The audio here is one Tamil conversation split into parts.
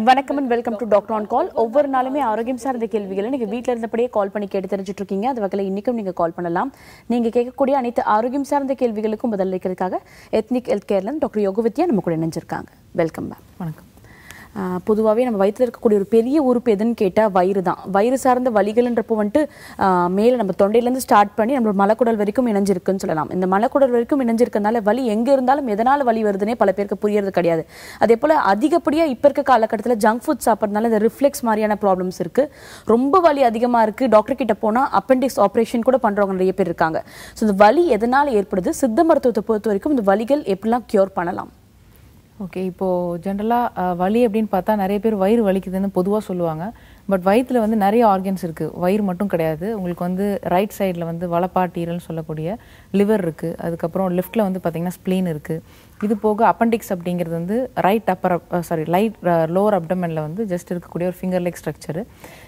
வணக்கம் and welcome to doctor on call ஒவ்வொரு நாளுமே ஆரோக்கியம் சார்ந்த கேள்விகளை நீங்க வீட்ல இருந்தபடியே கால் பண்ணி கேட்டு தெரிஞ்சுட்டு இருக்கீங்க அது வகையில் இன்னைக்கும் நீங்க கால் பண்ணலாம் நீங்க கேட்கக்கூடிய அனைத்து ஆரோக்கியம் சார்ந்த கேள்விகளுக்கும் பதிலளிக்கிறதுக்காக எத்னிக் ஹெல்த் கேர்ல டாக்டர் யோகவித்யா நம்ம கூட இணைஞ்சிருக்காங்க வெல்கம் மேம் வணக்கம் பொதுவாகவே நம்ம வயிற்றில் இருக்கக்கூடிய ஒரு பெரிய உறுப்பு எதுன்னு கேட்டால் வயிறு தான் வயிறு சார்ந்த வலிகள்ன்றப்போ வந்துட்டு ஆஹ் மேலே நம்ம தொண்டையிலேருந்து ஸ்டார்ட் பண்ணி நம்மளோட மலக்குடல் வரைக்கும் இணைஞ்சிருக்குன்னு சொல்லலாம் இந்த மலக்குடல் வரைக்கும் இணைஞ்சிருக்கனால வலி எங்கே இருந்தாலும் எதனால் வலி வருதுன்னே பல பேருக்கு புரியறது கிடையாது அதே போல் அதிகப்படியாக இப்போ இருக்க காலகட்டத்தில் ஜங்க் ஃபுட் சாப்பிட்றதுனால இந்த ரிஃப்ளெக்ஸ் மாதிரியான ப்ராப்ளம்ஸ் இருக்குது ரொம்ப வலி அதிகமாக இருக்குது டாக்டர் கிட்ட போனால் அப்பெண்டிக்ஸ் ஆப்ரேஷன் கூட பண்ணுறவங்க நிறைய பேர் இருக்காங்க ஸோ இந்த வலி எதனால் ஏற்படுது சித்த மருத்துவத்தை பொறுத்த வரைக்கும் இந்த வலிகள் எப்படிலாம் க்யூர் பண்ணலாம் ஓகே இப்போது ஜென்ரலாக வலி அப்படின்னு பார்த்தா நிறைய பேர் வயிறு வலிக்குதுன்னு பொதுவாக சொல்லுவாங்க பட் வயிற்றில் வந்து நிறைய ஆர்கன்ஸ் இருக்குது வயிறு மட்டும் கிடையாது உங்களுக்கு வந்து ரைட் சைடில் வந்து வலப்பாட்டீரல்னு சொல்லக்கூடிய லிவர் இருக்குது அதுக்கப்புறம் லெஃப்ட்டில் வந்து பார்த்திங்கன்னா ஸ்ப்ளீன் இருக்குது இது போக அப்பண்டிக்ஸ் அப்படிங்கிறது வந்து right upper sorry right lower abdomen வந்து ஜஸ்ட் இருக்கக்கூடிய ஒரு ஃபிங்கர் லெக் ஸ்ட்ரக்சரு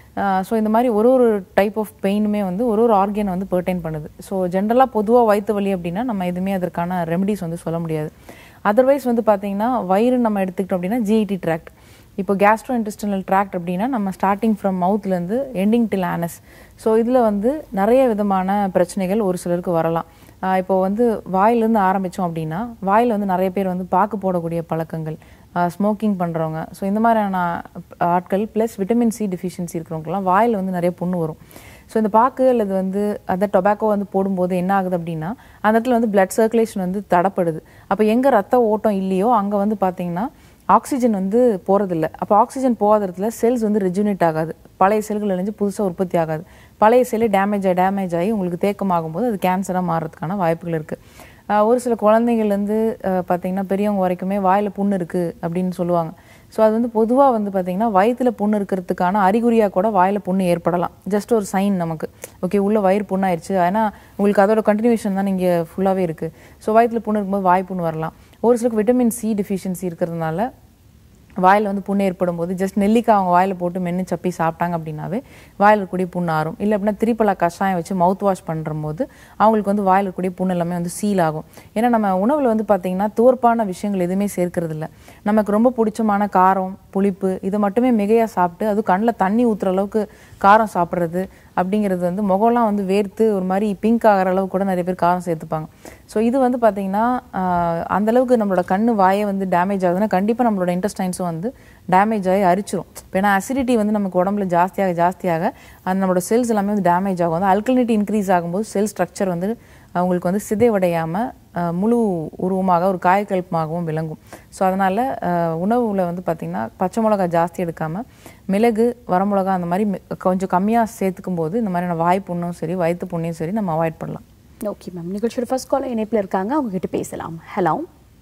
ஸோ இந்த மாதிரி ஒரு ஒரு டைப் ஆஃப் பெயினுமே வந்து ஒரு ஒரு ஆர்கனை வந்து பெர்டைன் பண்ணுது ஸோ ஜென்ரலாக பொதுவாக வயிற்று வலி அப்படின்னா நம்ம எதுவுமே அதற்கான ரெமடிஸ் வந்து சொல்ல முடியாது அதர்வைஸ் வந்து பார்த்தீங்கன்னா வயிறு நம்ம எடுத்துக்கிட்டோம் அப்படின்னா ஜிஐடி ட்ராக்ட் இப்போ கேஸ்ட்ரோ இன்டெஸ்டினல் ட்ராக்ட் அப்படின்னா நம்ம ஸ்டார்டிங் ஃப்ரம் மவுத்லேருந்து எண்டிங் டில் ஆனஸ் ஸோ இதில் வந்து நிறைய விதமான பிரச்சனைகள் ஒரு சிலருக்கு வரலாம் ஆஹ் இப்போ வந்து வாயிலேருந்து ஆரம்பித்தோம் அப்படின்னா வாயில் வந்து நிறைய பேர் வந்து பாக்கு போடக்கூடிய பழக்கங்கள் ஸ்மோக்கிங் பண்ணுறவங்க ஸோ இந்த மாதிரியான ஆட்கள் ப்ளஸ் விட்டமின் சி டிஃபிஷியன்சி இருக்கிறவங்கலாம் வாயில் வந்து நிறைய புண்ணு வரும் ஸோ இந்த பாக்கு அல்லது வந்து அந்த டொபாக்கோ வந்து போடும்போது என்ன ஆகுது அப்படின்னா அந்த இடத்துல வந்து பிளட் சர்க்குலேஷன் வந்து தடப்படுது அப்போ எங்கே ரத்த ஓட்டம் இல்லையோ அங்கே வந்து பார்த்தீங்கன்னா ஆக்சிஜன் வந்து போகிறதில்ல அப்போ ஆக்சிஜன் போகாத இடத்துல செல்ஸ் வந்து ரெஜுனேட் ஆகாது பழைய செல்கள் அழிஞ்சு புதுசாக உற்பத்தி ஆகாது பழைய செல்லு டேமேஜ் ஆகி டேமேஜ் ஆகி உங்களுக்கு தேக்கம் ஆகும்போது அது கேன்சராக மாறுறதுக்கான வாய்ப்புகள் இருக்குது ஒரு சில குழந்தைங்கள்லேருந்து பார்த்தீங்கன்னா பெரியவங்க வரைக்குமே வாயில் புண்ணு இருக்குது அப்படின்னு சொல்லுவாங்க ஸோ அது வந்து பொதுவாக வந்து பார்த்தீங்கன்னா வயிற்றில் புண்ணு இருக்கிறதுக்கான அறிகுறியாக கூட வாயில் புண்ணு ஏற்படலாம் ஜஸ்ட் ஒரு சைன் நமக்கு ஓகே உள்ள வயிறு புண்ணாயிருச்சு ஏன்னா உங்களுக்கு அதோட கண்டினியூஷன் தான் இங்கே ஃபுல்லாகவே இருக்குது ஸோ வயிற்றில் புண்ணு இருக்கும்போது வாய் புண்ணு வரலாம் ஒரு சிலருக்கு விட்டமின் சி டிஃபிஷியன்சி இருக்கிறதுனால வாயில் வந்து புண்ணு ஏற்படும் போது ஜஸ்ட் நெல்லிக்காய் அவங்க வாயில் போட்டு மென்று சப்பி சாப்பிட்டாங்க அப்படின்னாவே வாயில் இருக்கக்கூடிய புண்ணு ஆறும் இல்லை அப்படின்னா திரிப்பலா கஷாயம் வச்சு மவுத் வாஷ் பண்ணுற போது அவங்களுக்கு வந்து வாயில் இருக்கக்கூடிய புண்ணு எல்லாமே வந்து சீல் ஆகும் ஏன்னா நம்ம உணவில் வந்து பார்த்திங்கன்னா தோற்பான விஷயங்கள் எதுவுமே சேர்க்கறது இல்லை நமக்கு ரொம்ப பிடிச்சமான காரம் புளிப்பு இதை மட்டுமே மிகையாக சாப்பிட்டு அதுவும் கண்ணில் தண்ணி ஊற்றுற அளவுக்கு காரம் சாப்பிட்றது அப்படிங்கிறது வந்து முகம்லாம் வந்து வேர்த்து ஒரு மாதிரி பிங்க் ஆகிற அளவு கூட நிறைய பேர் காரம் சேர்த்துப்பாங்க ஸோ இது வந்து பார்த்திங்கன்னா அந்தளவுக்கு நம்மளோட கண்ணு வாயை வந்து டேமேஜ் ஆகுதுன்னா கண்டிப்பாக நம்மளோட இன்டெஸ்டைன்ஸும் வந்து டேமேஜ் ஆகி அரிச்சிரும் இப்போ ஏன்னா அசிடிட்டி வந்து நமக்கு உடம்புல ஜாஸ்தியாக ஜாஸ்தியாக அந்த நம்மளோட செல்ஸ் எல்லாமே வந்து டேமேஜ் ஆகும் வந்து அல்கலினிட்டி இன்க்ரீஸ் ஆகும்போது செல் ஸ்ட்ரக்சர் வந்து அவங்களுக்கு வந்து சிதைவடையாமல் முழு உருவமாக ஒரு காயக்கல்பமாகவும் விளங்கும் ஸோ அதனால் உணவில் வந்து பார்த்திங்கன்னா பச்சை மிளகா ஜாஸ்தி எடுக்காமல் மிளகு வரமிளகா அந்த மாதிரி மி- கொஞ்சம் கம்மியாக சேர்த்துக்கும் போது இந்த மாதிரியான வாய் புண்ணும் சரி வயிற்று புண்ணையும் சரி நம்ம அவாய்ட் பண்ணலாம் ஓகே மேம் நிகழ்ச்சியோட ஃபர்ஸ்ட் காலர் இணைப்பில் இருக்காங்க அவங்க கிட்ட பேசலாம் ஹலோ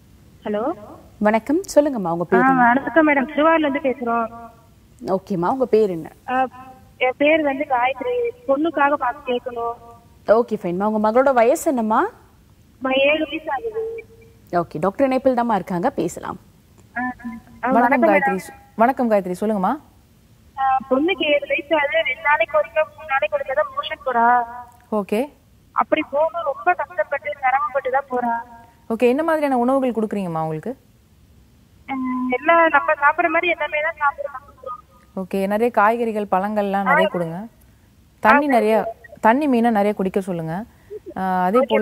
ஹலோ வணக்கம் சொல்லுங்கம்மா உங்க ஆ பேர் என்ன? வணக்கம் மேடம் திருவாரூர்ல இருந்து பேசுறோம் ஓகேம்மா உங்க பேர் என்ன ஆ, என் பேர் வந்து காயத்ரி பொண்ணுக்காக பார்த்து கேட்கணும் ஓகே ஃபைன்மா உங்க மகளோட வயசு என்னம்மா அம்மா, ஏழு வயசு ஆகுது ஓகே டாக்டர் இணைப்பில் தாம்மா இருக்காங்க பேசலாம் ஆ, ஆ, வணக்கம் காயத்ரி வணக்கம் காயத்ரி சொல்லுங்கம்மா ஆ, பொண்ணுக்கு ஏழு வயசு ஆகுது ரெண்டு நாளைக்கு ஒருக்க மூணு நாளைக்கு ஒருக்க தான் மோஷன் போறா ஓகே அப்படி போகும் ரொம்ப கஷ்டப்பட்டு சிரமப்பட்டு தான் போறா ஓகே என்ன மாதிரியான உணவுகள் கொடுக்குறீங்கம்மா உங்களுக்கு ஆ, எல்லாம் நம்ம சாப்பிடுற மாதிரி எல்லாமே தான் சாப்பிடுறோம் ஓகே நிறைய காய்கறிகள் பழங்கள்லாம் நிறைய கொடுங்க தண்ணி நிறைய தண்ணி மீனை நிறைய குடிக்க சொல்லுங்க ஆஹ் அதே போல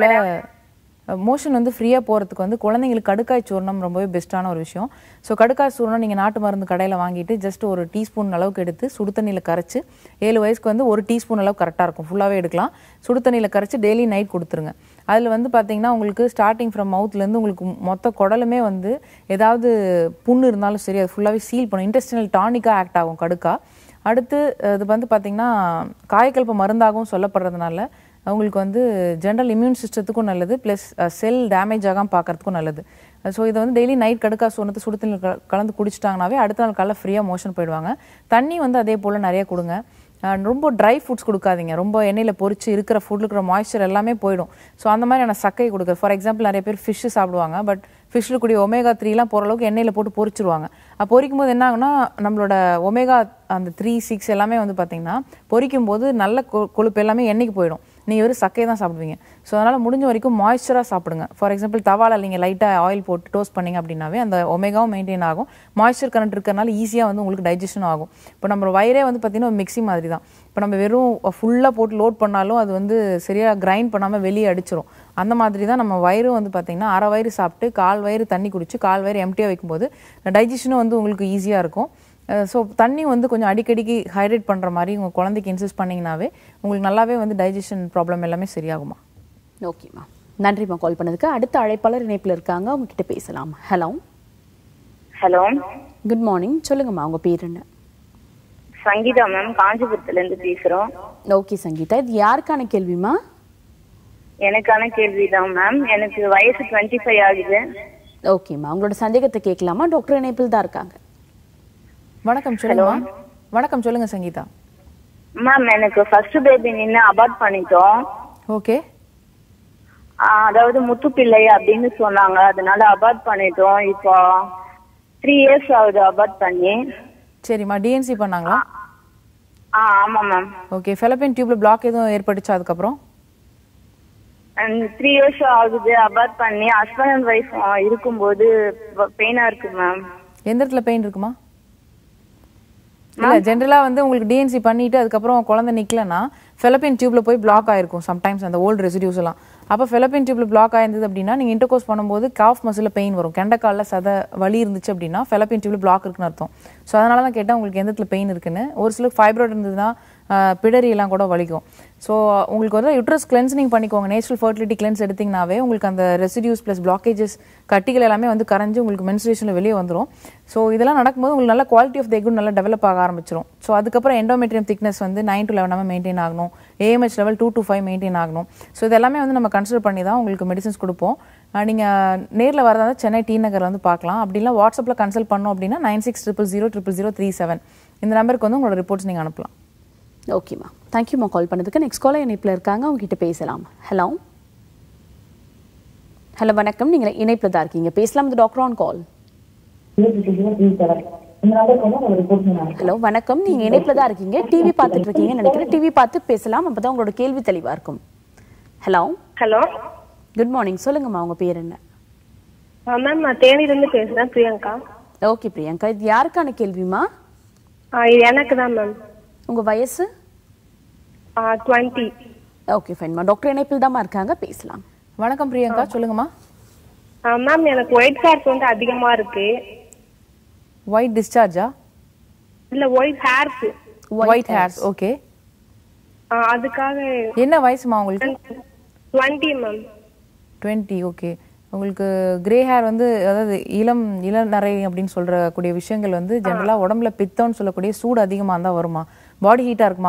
மோஷன் வந்து ஃப்ரீயாக போகிறதுக்கு வந்து குழந்தைங்களுக்கு கடுக்காய் சூர்ணம் ரொம்பவே பெஸ்ட்டான ஒரு விஷயம் ஸோ கடுக்காய் சூர்ணம் நீங்கள் நாட்டு மருந்து கடையில் வாங்கிட்டு ஜஸ்ட் ஒரு டீஸ்பூன் அளவுக்கு எடுத்து சுடு தண்ணியில் கரைச்சி ஏழு வயசுக்கு வந்து ஒரு டீஸ்பூன் அளவு கரெக்டாக இருக்கும் ஃபுல்லாகவே எடுக்கலாம் சுடு தண்ணியில் கரைச்சி டெய்லி நைட் கொடுத்துருங்க அதில் வந்து பார்த்தீங்கன்னா உங்களுக்கு ஸ்டார்டிங் ஃப்ரம் மவுத்லேருந்து உங்களுக்கு மொத்த குடலுமே வந்து ஏதாவது புண்ணு இருந்தாலும் சரி அது ஃபுல்லாகவே சீல் பண்ணும் இன்டெஸ்டினல் டானிக்காக ஆக்ட் ஆகும் கடுக்கா அடுத்து இது வந்து பார்த்திங்கன்னா காயக்கல்ப மருந்தாகவும் சொல்லப்படுறதுனால அவங்களுக்கு வந்து ஜென்ரல் இம்யூன் சிஸ்டத்துக்கும் நல்லது ப்ளஸ் செல் டேமேஜ் ஆகாமல் பார்க்கறதுக்கும் நல்லது ஸோ இதை வந்து டெய்லி நைட் கடுக்கா சோனத்தை சுடு தண்ணியில் க- கலந்து குடிச்சிட்டாங்கனாவே அடுத்த நாள் காலைல ஃப்ரீயாக மோஷன் போயிடுவாங்க தண்ணி வந்து அதே போல் நிறைய கொடுங்க அண்ட் ரொம்ப ட்ரை ஃபுட்ஸ் கொடுக்காதீங்க ரொம்ப எண்ணெயில் பொரிச்சு இருக்கிற ஃபுட்டில் இருக்கிற மாய்ஸ்சர் எல்லாமே போயிடும் ஸோ அந்த மாதிரியான சக்கை கொடுக்குறது ஃபார் எக்ஸாம்பிள் நிறைய பேர் ஃபிஷ்ஷு சாப்பிடுவாங்க பட் ஃபிஷ்ஷில் கூடிய ஒமேகா த்ரீலாம் போகிற அளவுக்கு எண்ணெயில் போட்டு பொரிச்சிருவாங்க அப்போ பொரிக்கும் போது என்ன ஆகும்னா நம்மளோட ஒமேகா அந்த த்ரீ சிக்ஸ் எல்லாமே வந்து பார்த்திங்கன்னா பொரிக்கும் போது நல்ல கொ- கொழுப்பு எல்லாமே எண்ணெய்க்கு போயிடும் நீங்கள் வெறும் சக்கையை தான் சாப்பிடுவீங்க ஸோ அதனால் முடிஞ்ச வரைக்கும் மாய்ஸ்சராக சாப்பிடுங்க ஃபார் எக்ஸாம்பிள் தவால நீங்கள் லைட்டாக ஆயில் போட்டு டோஸ்ட் பண்ணீங்க அப்படின்னாவே அந்த ஒமேகாவும் மெயின்டைன் ஆகும் மாய்ஸ்சர் கரண்ட் இருக்கிறனால ஈஸியாக வந்து உங்களுக்கு டைஜஷன் ஆகும் இப்போ நம்ம வயிறே வந்து பார்த்தீங்கன்னா ஒரு மிக்ஸி மாதிரி தான் இப்போ நம்ம வெறும் ஃபுல்லாக போட்டு லோட் பண்ணாலும் அது வந்து சரியாக கிரைண்ட் பண்ணாமல் வெளியே அடிச்சிரும் அந்த மாதிரி தான் நம்ம வயிறு வந்து பார்த்தீங்கன்னா அரை வயிறு சாப்பிட்டு கால் வயிறு தண்ணி குடிச்சு கால் வயிறு எம்டியாக வைக்கும்போது டைஜஷனும் வந்து உங்களுக்கு ஈஸியாக இருக்கும் ஸோ தண்ணி வந்து கொஞ்சம் அடிக்கடிக்கு ஹைட்ரேட் பண்ணுற மாதிரி உங்கள் குழந்தைக்கு இன்சிஸ்ட் பண்ணிங்கனாவே உங்களுக்கு நல்லாவே வந்து டைஜஷன் ப்ராப்ளம் எல்லாமே சரியாகுமா ஓகேம்மா நன்றிம்மா கால் பண்ணதுக்கு அடுத்த அழைப்பாளர் இணைப்பில் இருக்காங்க அவங்க கிட்ட பேசலாம் ஹலோ ஹலோ குட் மார்னிங் சொல்லுங்கம்மா உங்க பேர் என்ன சங்கீதா மேம் காஞ்சிபுரத்துல இருந்து பேசுறோம் ஓகே சங்கீதா இது யாருக்கான கேள்விமா எனக்கான கேள்விதான் மேம் எனக்கு வயசு டுவெண்ட்டி ஃபைவ் ஆகுது ஓகேம்மா உங்களோட சந்தேகத்தை கேட்கலாமா டாக்டர் இணைப்பில் தான் இருக்காங்க வணக்கம் சொல்லுங்கம்மா வணக்கம் சொல்லுங்க சங்கீதா மேம் எனக்கு ஃபர்ஸ்ட் பேபி நின்று அபார்ட் பண்ணிட்டோம் ஓகே ஆஹ் அதாவது முத்துப்பிள்ளை அப்படின்னு சொன்னாங்க அதனால அபார்ட் பண்ணிட்டோம் இப்போ த்ரீ இயர்ஸ் ஆகுது அபார்ட் பண்ணி சரிம்மா டிஎன்சி பண்ணாங்களா ஆ ஆமா மேம் ஓகே ஃபெலப்பின் டியூப்ல பிளாக் எதுவும் ஏற்பட்டுச்சா அதுக்கப்புறம் த்ரீ இயர்ஸ் ஆகுது அபார்ட் பண்ணி ஹஸ்பண்ட் அண்ட் ஒய்ஃப் இருக்கும்போது பெயினா இருக்கு மேம் எந்த இடத்துல பெயின் இருக்குமா இல்ல ஜென்ரலா வந்து உங்களுக்கு டிஎன்சி பண்ணிட்டு அதுக்கப்புறம் குழந்தை நிக்கலனா ஃபெலப்பின் டியூப்ல போய் பிளாக் ஆயிருக்கும் சம்டைம்ஸ் அந்த ஓல்டு ரெசிடியூஸ் எல்லாம் அப்போ ஃபெலப்பின் டியூப்ல பிளாக் ஆயிருந்தது அப்படின்னா நீங்க இன்டர்கோர்ஸ் பண்ணும்போது காஃப் மசில் பெயின் வரும் கெண்டக்கால்ல சத வலி இருந்துச்சு அப்படின்னா ஃபெலப்பின் டியூப்ல பிளாக் இருக்குன்னு அர்த்தம் ஸோ அதனால தான் கேட்டேன் உங்களுக்கு எந்த இடத்துல பெயின் இருக்குன்னு ஒரு சிலருக்கு ஃபைப்ராய்டு இருந்ததுன்னா ஆஹ், பிடரி எல்லாம் கூட வலிக்கும் ஸோ உங்களுக்கு வந்து யூட்ரஸ் கிளென்சிங் பண்ணிக்கோங்க நேச்சுரல் ஃபர்டிலிட்டி கிளென்ஸ் எடுத்தீங்கனாவே உங்களுக்கு அந்த ரெசிடியூஸ் ப்ளஸ் பிளாக்கேஜஸ் கட்டிகள் எல்லாமே வந்து கரைஞ்சு உங்களுக்கு மென்சுரேஷனில் வெளியே வந்துரும் ஸோ இதெல்லாம் நடக்கும்போது உங்களுக்கு நல்ல குவாலிட்டி ஆஃப் த எக்கும் நல்லா டெவலப் ஆக ஆரம்பிச்சிரும் ஸோ அதுக்கப்புறம் எண்டோமெட்ரியம் திக்னஸ் வந்து நைன் டு லெவன் மெயின்டைன் ஆகணும் AMH level two to five maintain ஆகணும் ஸோ இது எல்லாமே வந்து நம்ம கன்சிடர் பண்ணி தான் உங்களுக்கு மெடிசன்ஸ் கொடுப்போம் அஹ் நீங்க நேர்ல வரதா இருந்தா சென்னை டி நகர்ல வந்து பார்க்கலாம் அப்படி இல்லை வாட்ஸ்அப்ல கன்சல்ட் பண்ணோம் அப்படின்னா nine six triple zero triple zero three seven இந்த நம்பருக்கு வந்து உங்களோட ரிப்போர்ட்ஸ் நீங்க அனுப்பலாம் ஓகேம்மா தேங்க்யூம்மா கால் பண்ணதுக்கு நெக்ஸ்ட் காலர் இணைப்பில் இருக்காங்க அவங்க கிட்ட பேசலாம் ஹலோ ஹலோ வணக்கம் நீங்க இணைப்பில் தான் இருக்கீங்க பேசலாம் இந்த டாக்டர் ஆன் கால் ஹலோ வணக்கம் நீங்க இணைப்பில் தான் இருக்கீங்க டிவி பார்த்துட்டு இருக்கீங்கன்னு நினைக்கிறேன் டிவி பார்த்து பேசலாம் அப்பதான் உங்களோட கேள்வி தெளிவா இருக்கும் ஹலோ ஹலோ குட் மார்னிங் சொல்லுங்கம்மா உங்க பேர் என்ன மேம் நான் தேனியிலிருந்து பேசுறேன் பிரியங்கா ஓகே பிரியங்கா இது யாருக்கான கேள்விமா ஆ, இது எனக்கு தான் மேம் உங்க வயசு டுவெண்ட்டி ஓகே ஃபைன்மா டாக்டர் இணைப்பில் தாம்மா இருக்காங்க பேசலாம் வணக்கம் பிரியங்கா சொல்லுங்கம்மா மேம் எனக்கு ஒயிட் ஹேர்ஸ் வந்து அதிகமா இருக்கு ஒயிட் டிஸ்சார்ஜா இல்ல white hairs white hairs okay அதுக்காக என்ன வயசுமா உங்களுக்கு டுவெண்ட்டி மேம் டுவெண்ட்டி ஓகே உங்களுக்கு கிரே ஹேர் வந்து அதாவது இளம் இளநரை அப்படின்னு சொல்ற கூடிய விஷயங்கள் வந்து ஜென்ரலா உடம்புல பித்தம்னு சொல்லக்கூடிய சூடு அதிகமா இருந்தா வருமா பாடி ஹீட்டா இருக்குமா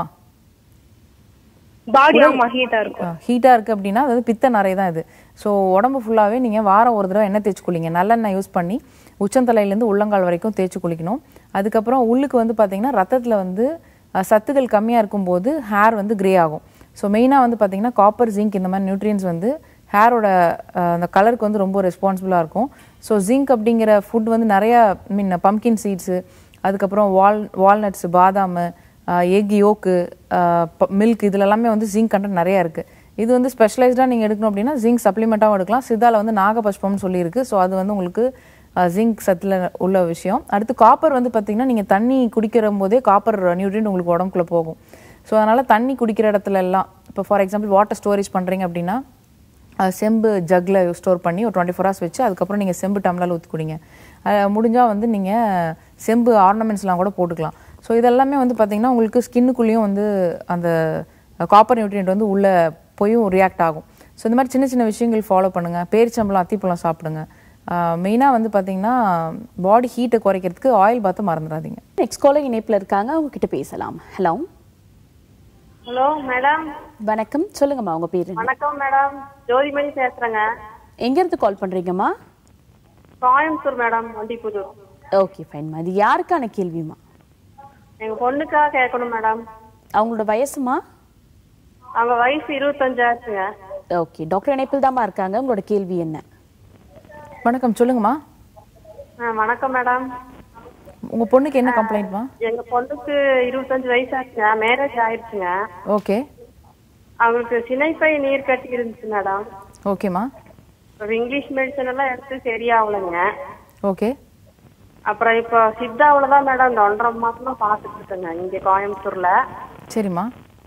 பாடி ஆமா ஹீட்டா இருக்கும் ஹீட்டாக இருக்குது அப்படின்னா அதாவது பித்த நரை தான் இது ஸோ உடம்பு ஃபுல்லாகவே நீங்கள் வாரம் ஒரு தடவை எண்ணெய் தேய்ச்சி குளிங்க நல்லெண்ணெய் யூஸ் பண்ணி உச்சந்தலையிலேருந்து உள்ளங்கால் வரைக்கும் தேய்ச்சி குளிக்கணும் அதுக்கப்புறம் உள்ளுக்கு வந்து பார்த்தீங்கன்னா ரத்தத்தில் வந்து அஹ், சத்துக்கள் கம்மியாக இருக்கும்போது ஹேர் வந்து கிரே ஆகும் ஸோ மெயினாக வந்து பார்த்தீங்கன்னா காப்பர் ஜிங்க் இந்த மாதிரி நியூட்ரியன்ஸ் வந்து ஹேரோட அந்த கலருக்கு வந்து ரொம்ப ரெஸ்பான்சிபிளாக இருக்கும் ஸோ ஜிங்க் அப்படிங்கிற ஃபுட் வந்து நிறையா மீன் பம்கின் சீட்ஸு அதுக்கப்புறம் வால் வால்நட்ஸ் பாதாம் எக் யோக்கு மில்க் இதுல எல்லாமே வந்து ஜிங்க் கண்டென்ட் நிறைய இருக்கு இது வந்து ஸ்பெஷலைஸ்டாக நீங்கள் எடுக்கணும் அப்படின்னா ஜிங்க் சப்ளிமெண்ட்டாகவும் எடுக்கலாம் சித்தால வந்து நாகபஷ்பம்னு சொல்லியிருக்கு ஸோ அது வந்து உங்களுக்கு ஜிங்க் சத்தில் உள்ள விஷயம் அடுத்து காப்பர் வந்து பார்த்தீங்கன்னா நீங்கள் தண்ணி குடிக்கிற போதே காப்பர் நியூட்ரியன்ட் உங்களுக்கு உடம்புக்குள்ள போகும் ஸோ அதனால தண்ணி குடிக்கிற இடத்துல எல்லாம் இப்போ ஃபார் எக்ஸாம்பிள் வாட்டர் ஸ்டோரேஜ் பண்ணுறீங்க அப்படின்னா அஹ் செம்பு ஜக்கில் ஸ்டோர் பண்ணி ஒரு டுவெண்ட்டி ஃபோர் ஹவர்ஸ் வச்சு அதுக்கப்புறம் நீங்கள் செம்பு டம்ளர் ஊற்றி குடிங்க முடிஞ்சால் வந்து நீங்கள் செம்பு ஆர்னமெண்ட்ஸ்லாம் கூட போட்டுக்கலாம் ஸோ இதெல்லாமே வந்து பார்த்தீங்கன்னா உங்களுக்கு ஸ்கின்னுக்குள்ளேயும் வந்து அந்த காப்பர் நியூட்ரியன்ட் வந்து உள்ளே போயும் ரியாக்ட் ஆகும் ஸோ இந்த மாதிரி சின்ன சின்ன விஷயங்கள் ஃபாலோ பண்ணுங்கள் பேரிச்சம்பளம் அத்திப்பழம் சாப்பிடுங்க மெயினாக வந்து பார்த்தீங்கன்னா பாடி ஹீட்டை குறைக்கிறதுக்கு ஆயில் பாத்தை மறந்துடாதீங்க நெக்ஸ்ட் காலர் இணைப்பில் இருக்காங்க அவங்க கிட்ட பேசலாம் ஹலோ ஹலோ மேடம் வணக்கம் சொல்லுங்கம்மா உங்க பேர் என்ன வணக்கம் மேடம் ஜோதிமணி பேசுறேங்க எங்க இருந்து கால் பண்றீங்கம்மா கோயம்புத்தூர் மேடம் வண்டிப்புதூர் ஓகே ஃபைன்மா இது யாருக்கான கேள்விமா எங்க பொண்ணுக்காக கேட்கணும் மேடம் அவங்களோட வயசுமா அவங்க வயசு இருபத்தஞ்சு ஆச்சுங்க ஓகே டாக்டர் இணைப்பில் தாம்மா இருக்காங்க உங்களோட கேள்வி என்ன வணக்கம் சொல்லுங்கம்மா ஆ, வணக்கம் மேடம் உங்கள் பொண்ணுக்கு என்ன கம்ப்ளைண்ட்மா எங்க பொண்ணுக்கு இருபத்தஞ்சு வயசு ஆச்சுங்க மேரேஜ் ஆயிடுச்சுங்க ஓகே அவங்களுக்கு சினைப்பை நீர் கட்டி இருந்துச்சு மேடம் ஓகேம்மா ஒரு இங்கிலீஷ் மெடிசன் எல்லாம் எடுத்து சரியாகலைங்க ஓகே அப்புறம் இப்போ சித்தாவில் தான் மேடம் இந்த ஒன்றரை மாசமா பார்த்துட்டு இருக்கேங்க இங்கே கோயம்புத்தூர்ல சரிம்மா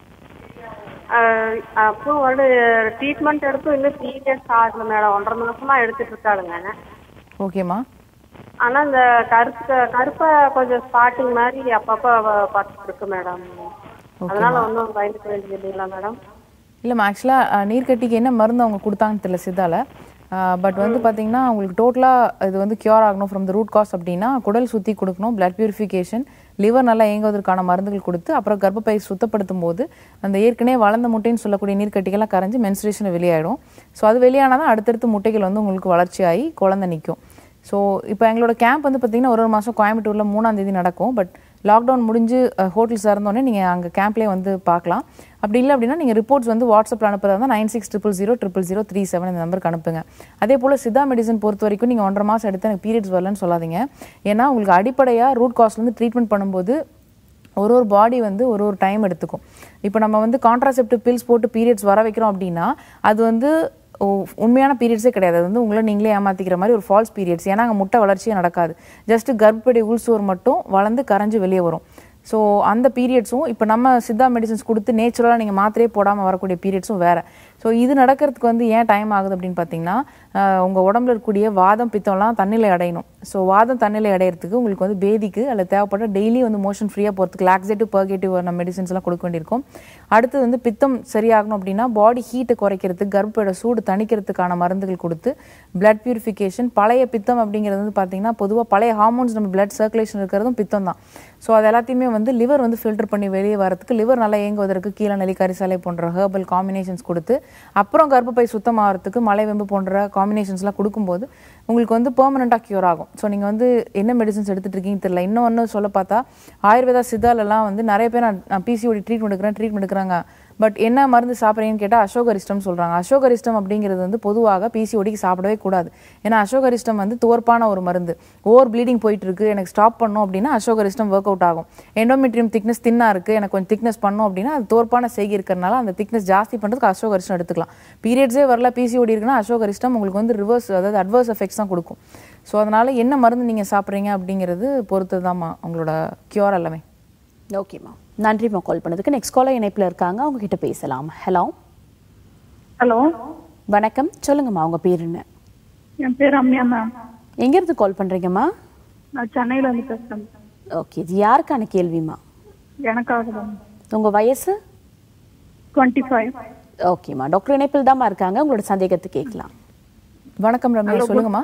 அஹ் அப்புறம் ஒரு ட்ரீட்மெண்ட் எடுத்து இன்னும் த்ரீ டேஸ் ஆகல மேடம் ஒன்றரை மாசமா எடுத்துட்டு இருக்காளுங்க ஓகேம்மா ஆனா இந்த கருப்பு கருப்பை கொஞ்சம் ஸ்பாட்டிங் மாதிரி அப்பப்போ பார்த்துட்டு இருக்கு மேடம் அதனால ஒன்றும் பயந்துக்க வேண்டியது இல்லைங்களா மேடம் இல்லைம்மா ஆக்சுவலாக நீர்க்கட்டிக்கு என்ன மருந்து அவங்க கொடுத்தாங்கன்னு தெரியல சித்தால பட் வந்து பார்த்தீங்கன்னா உங்களுக்கு டோட்டலாக இது வந்து கியூர் ஆகணும் ஃப்ரம் த ரூட் காஸ் அப்படின்னா குடல் சுற்றி கொடுக்கணும் பிளட் பியூரிஃபிகேஷன் லிவர் நல்லா இயங்குவதற்கான மருந்துகள் கொடுத்து அப்புறம் கர்ப்பப்பை சுத்தப்படுத்தும் போது அந்த ஏற்கனவே வளர்ந்த முட்டைன்னு சொல்லக்கூடிய நீர்க்கட்டிகள்லாம் கரைஞ்சு மென்ஸ்ட்ரேஷன் வெளியாயிடும் ஸோ அது வெளியானால் தான் அடுத்தடுத்து முட்டைகள் வந்து உங்களுக்கு வளர்ச்சியாகி குழந்தை நிற்கும் ஸோ இப்போ எங்களோட கேம்ப் வந்து பார்த்தீங்கன்னா ஒரு ஒரு மாதம் கோயம்புத்தூரில் மூணாம் தேதி நடக்கும் பட் லாக்டவுன் முடிஞ்சு ஹோட்டல்ஸ் இருந்தோடனே நீங்கள் அங்கே கேம்ப்லேயே வந்து பார்க்கலாம் அப்படி இல்லை அப்படின்னா நீங்கள் ரிப்போர்ட்ஸ் வந்து வாட்ஸ்அப்பில் அனுப்புறதா இருந்தால் nine six triple zero triple zero three seven இந்த நம்பருக்கு அனுப்புங்க அதே போல் சித்தா மெடிசன் பொறுத்த வரைக்கும் நீங்கள் ஒன்றரை மாதம் எடுத்து எனக்கு பீரியட்ஸ் வரலன்னு சொல்லாதீங்க ஏன்னா உங்களுக்கு அடிப்படையாக ரூட் காஸ்ட்லேருந்து ட்ரீட்மெண்ட் பண்ணும்போது ஒரு ஒரு பாடி வந்து ஒரு ஒரு டைம் எடுத்துக்கும் இப்போ நம்ம வந்து கான்ட்ராசெப்டிவ் பில்ஸ் போட்டு பீரியட்ஸ் வர வைக்கிறோம் அப்படின்னா அது வந்து ஓ- உண்மையான பீரியட்ஸே கிடையாது அது வந்து உங்களை நீங்களே ஏமாத்திக்கிற மாதிரி ஒரு ஃபால்ஸ் பீரியட்ஸ் ஏன்னா அங்கே முட்டை வளர்ச்சியே நடக்காது ஜஸ்ட் கர்ப்பப்படி உள்சுவர் மட்டும் வளர்ந்து கரைஞ்சு வெளியே வரும் ஸோ அந்த பீரியட்ஸும் இப்போ நம்ம சித்தா மெடிசன்ஸ் கொடுத்து நேச்சுரலாக நீங்கள் மாத்திரையே போடாமல் வரக்கூடிய பீரியட்ஸும் வேறு ஸோ இது நடக்கிறதுக்கு வந்து ஏன் டைம் ஆகுது அப்படின்னு பார்த்தீங்கன்னா உங்கள் உடம்புல இருக்கக்கூடிய வாதம் பித்தம்லாம் தண்ணியில் அடையணும் ஸோ வாதம் தண்ணியில் அடையிறதுக்கு உங்களுக்கு வந்து பேதிக்கு அல்லது தேவைப்பட்ட டெய்லி வந்து மோஷன் ஃப்ரீயாக போகிறதுக்கு லாக்ஸேட்டிவ் பர்கேட்டிவ் நம்ம மெடிசன்ஸ் எல்லாம் கொடுக்க வேண்டியிருக்கும் அடுத்து வந்து பித்தம் சரியாகணும் அப்படின்னா பாடி ஹீட்டை குறைக்கிறதுக்கு கர்ப்போட சூடு தணிக்கிறதுக்கான மருந்துகள் கொடுத்து பிளட் பியூரிஃபிகேஷன் பழைய பித்தம் அப்படிங்கிறது வந்து பார்த்தீங்கன்னா பொதுவாக பழைய ஹார்மோன்ஸ் நம்ம பிளட் சர்க்குலேஷன் இருக்கிறதும் பித்தம் தான் ஸோ அது எல்லாத்தையுமே வந்து லிவர் வந்து ஃபில்டர் பண்ணி வெளியே வரதுக்கு லிவர் நல்லா இயங்குவதற்கு கீழே நெல்லி கரிசாலை போன்ற ஹெர்பல் காம்பினேஷன்ஸ் கொடுத்து அப்புறம் கர்ப்பப்பை சுத்தமாகறதுக்கு மலைவெம்பு போன்ற காம்பினேஷன்ஸ்லாம் கொடுக்கும்போது உங்களுக்கு வந்து பெர்மனெண்ட்டாக க்யூர் ஆகும் ஸோ நீங்கள் வந்து என்ன மெடிசன்ஸ் எடுத்துட்டு இருக்கீங்கன்னு தெரியல இன்னொன்று சொல்ல பார்த்தா ஆயுர்வேதா சித்தாலெல்லாம் வந்து நிறைய பேர் நான் நான் பிசிஓடி ட்ரீட்மெண்ட் எடுக்கிறேன் ட்ரீட்மெண்ட் எடுக்கிறாங்க பட் என்ன மருந்து சாப்பிட்றீங்கன்னு கேட்டால் அசோகரிஸ்டம் சொல்கிறாங்க அசோகரிஸ்டம் அப்படிங்கிறது வந்து பொதுவாக பிசிஓடிக்கு சாப்பிடவே கூடாது ஏன்னா அசோகரிஸ்டம் வந்து தோற்பான ஒரு மருந்து ஓவர் ப்ளீடிங் போயிட்டு இருக்கு எனக்கு ஸ்டாப் பண்ணும் அப்படின்னா அசோகரிஸ்டம் ஒர்க் அவுட் ஆகும் எண்டோமெட்ரியம் திக்னஸ் தின்னா இருக்கு எனக்கு கொஞ்சம் திக்னஸ் பண்ணும் அப்படின்னா அது தோற்பான செய்கி இருக்கிறனால அந்த திக்னஸ் ஜாஸ்தி பண்ணுறதுக்கு அசோகரிஸ்டம் எடுத்துக்கலாம் பீரியட்ஸே வரல பிசிஓடி இருக்குன்னா அசோகரிஸ்டம் உங்களுக்கு வந்து ரிவர்ஸ் அதாவது அட்வர்ஸ் எஃபெக்ட்ஸ் தான் கொடுக்கும் ஸோ அதனால என்ன மருந்து நீங்கள் சாப்பிட்றீங்க அப்படிங்கிறது பொறுத்து தான்மா உங்களோட கியூர் எல்லாமே ஓகேம்மா நன்றிம்மா கால் பண்ணதுக்கு நெக்ஸ்ட் காலர் இணைப்பில் இருக்காங்க அவங்க கிட்ட பேசலாம் ஹலோ ஹலோ வணக்கம் சொல்லுங்கம்மா உங்க பேர் என்ன என் பேர் ரம்யா மேம் எங்கேருந்து கால் பண்றீங்கம்மா நான் சென்னையில இருந்து பேசுறேன் ஓகே இது யாருக்கான கேள்விம்மா எனக்காக தான் உங்க வயசு டுவெண்ட்டி ஃபைவ் ஓகேம்மா டாக்டர் இணைப்பில் தாம்மா இருக்காங்க உங்களோட சந்தேகத்தை கேட்கலாம் வணக்கம் ரம்யா சொல்லுங்கம்மா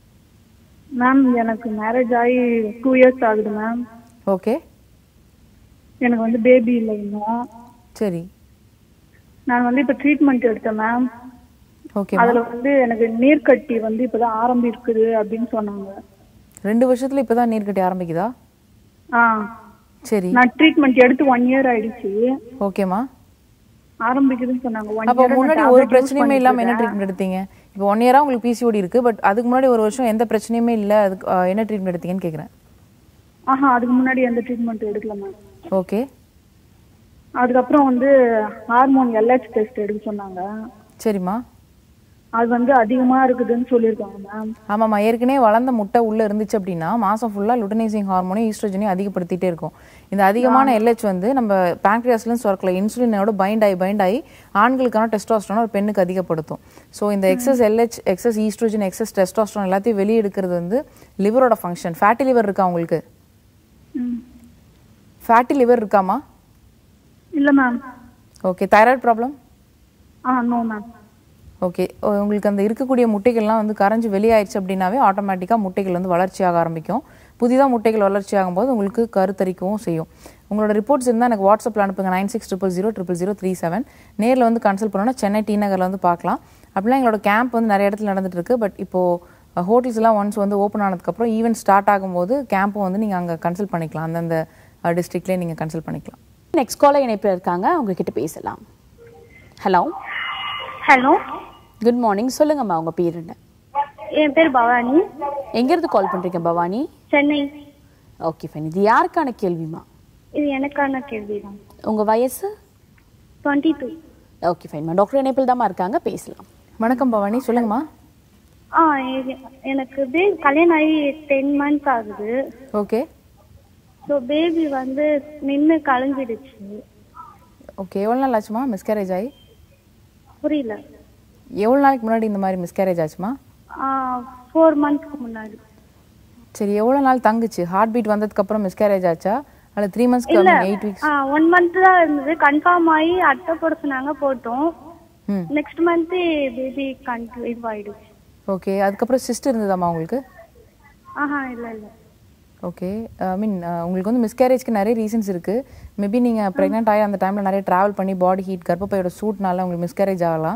மேம் எனக்கு மேரேஜ் ஆகி டூ இயர்ஸ் ஆகுது மேம் ஓகே எனக்கு வந்து பேபி இல்லை இன்னும் சரி நான் வந்து இப்ப ட்ரீட்மெண்ட் எடுத்தேன் மேம் ஓகே அதுல வந்து எனக்கு நீர்க்கட்டி வந்து இப்பதான் ஆரம்பி இருக்குது அப்படின்னு சொன்னாங்க ரெண்டு வருஷத்துல இப்பதான் நீர் கட்டி ஆரம்பிக்குதா ஆ சரி நான் ட்ரீட்மெண்ட் எடுத்து ஒன் இயர் ஆயிடுச்சு ஓகேம்மா ஆரம்பிக்குதுன்னு சொன்னாங்க ஒன் அப்போ இயர் முன்னாடி ஒரு பிரச்சனையுமே இல்லாம என்ன ட்ரீட்மெண்ட் எடுத்தீங்க இப்போ ஒன் இயரா உங்களுக்கு பிசிஓடி இருக்கு பட் அதுக்கு முன்னாடி ஒரு வருஷம் எந்த பிரச்சனையுமே இல்ல அதுக்கு ஆ, என்ன ட்ரீட்மெண்ட் எடுத்தீங்கன்னு கேக்குறேன் ஆஹா அதுக்கு முன்னாடி எந்த ட்ரீட்மெண்ட் எடுக்கல மேம் ஓகே அதுக்கப்புறம் வந்து ஹார்மோன் எல்ஹெச் டெஸ்ட் எடுக்க சொன்னாங்க சரிம்மா அது வந்து அதிகமா இருக்குதுன்னு சொல்லியிருக்காங்க மேம் ஆமாம்மா ஏற்கனவே வளர்ந்த முட்டை உள்ள இருந்துச்சு அப்படின்னா மாசம் ஃபுல்லா லுட்டனைசிங் ஹார்மோனையும் ஈஸ்ட்ரோஜனையும் அதிகப்படுத்திட்டே இருக்கும் இந்த அதிகமான எல்ஹெச் வந்து நம்ம பேங்க்ரியாஸ்லேருந்து சுரக்கல இன்சுலினோட பைண்ட் ஆகி பைண்ட் ஆகி ஆண்களுக்கான டெஸ்டாஸ்ட்ரான் ஒரு பெண்ணுக்கு அதிகப்படுத்தும் ஸோ இந்த excess LH excess oestrogen excess testosterone எல்லாத்தையும் வெளியே எடுக்கிறது வந்து லிவரோட ஃபங்க்ஷன் ஃபேட்டி லிவர் இருக்கா உங்களுக்கு ம். ஃபேட்டி லிவர் இருக்காமா இல்ல மேம் ஓகே தைராய்டு ப்ராப்ளம் ஆ நோ மேம் ஓகே உங்களுக்கு அந்த இருக்கக்கூடிய முட்டைகள்லாம் வந்து கரைஞ்சு வெளியாயிடுச்சு அப்படின்னாவே ஆட்டோமேட்டிக்காக முட்டைகள் வந்து வளர்ச்சியாக ஆரம்பிக்கும் புதிதாக முட்டைகள் வளர்ச்சி ஆகும்போது உங்களுக்கு கருத்தரிக்கவும் செய்யும் உங்களோட ரிப்போர்ட்ஸ் இருந்தால் எனக்கு வாட்ஸ்அப்பில் அனுப்புங்க nine six triple zero triple zero three seven நேரில் வந்து கன்சல்ட் பண்ணோன்னா சென்னை டி நகரில் வந்து பார்க்கலாம் அப்படிலாம் எங்களோட கேம்ப் வந்து நிறைய இடத்துல நடந்துட்டு இருக்கு பட் இப்போது ஹோட்டல்ஸ் எல்லாம் ஒன்ஸ் வந்து ஓப்பன் ஆனதுக்கப்புறம் ஈவெண்ட் ஸ்டார்ட் ஆகும்போது கேம்பும் வந்து நீங்கள் அங்கே கன்சல்ட் பண்ணிக்கலாம் அந்தந்த டிஸ்ட்ரிக்ட்லேயே நீங்கள் கன்சல்ட் பண்ணிக்கலாம் நெக்ஸ்ட் காலர் இணைப்பில் இருக்காங்க அவங்க கிட்ட பேசலாம் ஹலோ ஹலோ குட் மார்னிங் சொல்லுங்கம்மா உங்க பேர் என்ன என் பேர் பவானி எங்கேருந்து கால் பண்றீங்க பவானி சென்னை ஓகே ஃபைன் இது யாருக்கான கேள்விமா இது எனக்கான கேள்விதான் உங்க வயசு டுவெண்ட்டி டூ ஓகே ஃபைன்மா டாக்டர் இணைப்பில் தாம்மா இருக்காங்க பேசலாம் வணக்கம் பவானி சொல்லுங்கம்மா ஆ எ- எனக்கு பேபி கல்யாணம் ஆகி டென் மந்த்ஸ் ஆகுது ஓகே ஸோ பேபி வந்து நின்று கலைஞ்சிடுச்சு ஓகே எவ்வளோ நாள் ஆச்சுமா மிஸ்கேரேஜ் ஆகி புரியல எவ்வளோ நாளைக்கு முன்னாடி இந்த மாதிரி மிஸ்கேரேஜ் ஆச்சுமா ஃபோர் மந்த்ஸ்க்கு முன்னாடி சரி எவ்வளோ நாள் தங்குச்சு ஹார்ட் பீட் வந்ததுக்கப்புறம் மிஸ்கேரேஜ் ஆச்சா அல்ல த்ரீ மந்த்ஸ்க்கு எயிட் வீக்ஸ் ஆ ஒன் மந்த் தான் இருந்தது கன்ஃபார்ம் ஆகி அட்டை போட சொன்னாங்க போட்டோம் ம் நெக்ஸ்ட் மந்த் பேபி கன்ஃபியூ இதுவாயிடுச்சு ஓகே அதுக்கப்புறம் சிஸ்ட் இருந்ததாம்மா உங்களுக்கு ஆஹா இல்லை இல்லை ஓகே ஐ மீன் உங்களுக்கு வந்து மிஸ்கேரேஜ்க்கு நிறைய ரீசன்ஸ் இருக்குது மேபி நீங்கள் ப்ரெக்னென்ட் ஆகி அந்த டைமில் நிறைய ட்ராவல் பண்ணி பாடி ஹீட் கர்ப்பப்பையோட சூட்னால உங்களுக்கு மிஸ்கேரேஜ் ஆகலாம்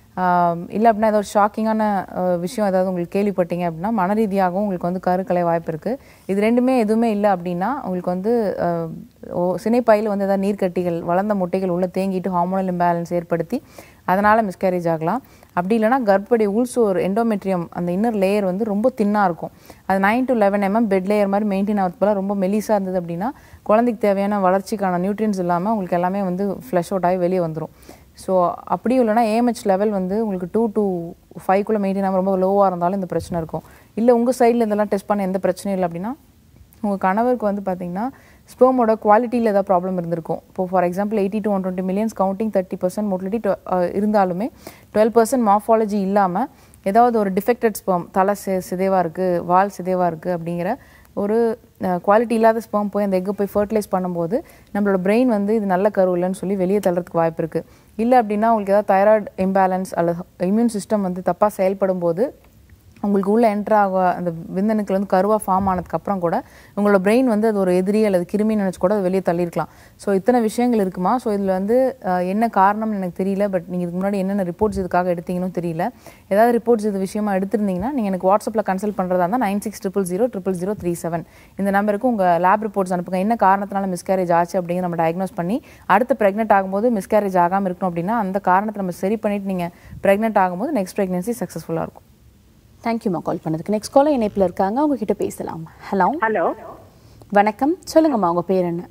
இல்லை அப்படின்னா ஏதோ ஒரு ஷாக்கிங்கான விஷயம் ஏதாவது உங்களுக்கு கேள்விப்பட்டீங்க அப்படின்னா மன ரீதியாகவும் உங்களுக்கு வந்து கருக்கலை வாய்ப்பு இருக்குது இது ரெண்டுமே எதுவுமே இல்லை அப்படின்னா உங்களுக்கு வந்து ஆஹ், ஓ- சினைப்பையில் வந்து ஏதாவது நீர்க்கட்டிகள் வளர்ந்த முட்டைகள் உள்ள தேங்கிட்டு ஹார்மோனல் இம்பேலன்ஸ் ஏற்படுத்தி அதனால் மிஸ்கேரேஜ் ஆகலாம் அப்படி இல்லைன்னா கர்ப்பப்படி உள்சோர் எண்டோமெட்ரியம் அந்த இன்னர் லேயர் வந்து ரொம்ப தின்னாக இருக்கும் அது nine to eleven MM bed layer மாதிரி மெயின்டைன் ஆகிறது போல ரொம்ப மெலிசாக இருந்தது அப்படின்னா குழந்தைக்கு தேவையான வளர்ச்சிக்கான நியூட்ரியன்ஸ் இல்லாமல் உங்களுக்கு எல்லாமே வந்து ஃப்ளஷ் அவுட் ஆகி வெளியே வந்துடும் ஸோ அப்படியும் இல்லைனா ஏஎம்ஹெச் லெவல் வந்து உங்களுக்கு டூ டு ஃபைவ்க்குள்ளே மெயின்டைன் ஆகாம ரொம்ப லோவாக இருந்தாலும் இந்த பிரச்சனை இருக்கும் இல்லை உங்கள் சைடில் இதெல்லாம் டெஸ்ட் பண்ண எந்த பிரச்சனையும் இல்லை அப்படின்னா உங்கள் கணவருக்கு வந்து பார்த்தீங்கன்னா ஸ்போமோட குவாலிட்டியில் ஏதாவது ப்ராப்ளம் இருந்திருக்கும் இப்போ for example eighty to one twenty millions counting thirty percent motility இருந்தாலுமே டுவெல் பர்சன்ட் மார்ஃபாலஜி இல்லாமல் ஏதாவது ஒரு டிஃபெக்டட் ஸ்பெர்ம் தலை சி சிதைவாக இருக்குது வால் சிதைவாக இருக்குது அப்படிங்கிற ஒரு குவாலிட்டி இல்லாத ஸ்பெர்ம் போய் அந்த எக்கை போய் ஃபர்டிலைஸ் பண்ணும்போது நம்மளோட பிரெயின் வந்து இது நல்ல கரு இல்லைன்னு சொல்லி வெளியே தள்ளுறதுக்கு வாய்ப்பு இருக்குது இல்லை அப்படின்னா உங்களுக்கு ஏதாவது தைராய்டு இம்பேலன்ஸ் அல்லது இம்யூன் சிஸ்டம் வந்து தப்பாக செயல்படும் போது உங்களுக்கு உள்ள என்ட்ரு ஆக அந்த விந்தணுக்கள் வந்து கருவாக ஃபார்ம் ஆனதுக்கப்புறம் கூட உங்களோட பிரெயின் வந்து அது ஒரு எதிரி அல்லது கிருமி நினச்சி கூட அது வெளியே தள்ளியிருக்கலாம் ஸோ இத்தனை விஷயங்கள் இருக்குமா ஸோ இதில் வந்து அஹ், என்ன காரணம்னு எனக்கு தெரியல பட் நீங்கள் இதுக்கு முன்னாடி என்னென்ன ரிப்போர்ட்ஸ் இதுக்காக எடுத்தீங்கன்னு தெரியல ஏதாவது ரிப்போர்ட்ஸ் இது விஷயமா எடுத்திருந்தீங்கன்னா நீங்கள் எனக்கு வாட்ஸ்அப்பில் கன்சல்ட் பண்ணுறதா இருந்தால் nine six triple zero triple zero three seven இந்த நம்பருக்கு உங்கள் லேப் ரிப்போர்ட்ஸ் அனுப்புங்க என்ன காரணத்தினால மிஸ்கேரேஜ் ஆச்சு அப்படிங்கிற நம்ம டயக்னோஸ் பண்ணி அடுத்து ப்ரெக்னென்ட் ஆகும்போது மிஸ்கேரேஜ் ஆகாமல் இருக்கணும் அப்படின்னா அந்த காரணத்தை நம்ம சரி பண்ணிட்டு நீங்கள் ப்ரெக்னென்ட் ஆகும்போது நெக்ஸ்ட் ப்ரெக்னன்சி சக்ஸஸ்ஃபுல்லாக இருக்கும் தேங்க்யூம்மா கால் பண்ணதுக்கு நெக்ஸ்ட் காலர் இணைப்பில் இருக்காங்க அவங்க கிட்ட பேசலாம் ஹலோ ஹலோ வணக்கம் சொல்லுங்கம்மா உங்க பேர் என்ன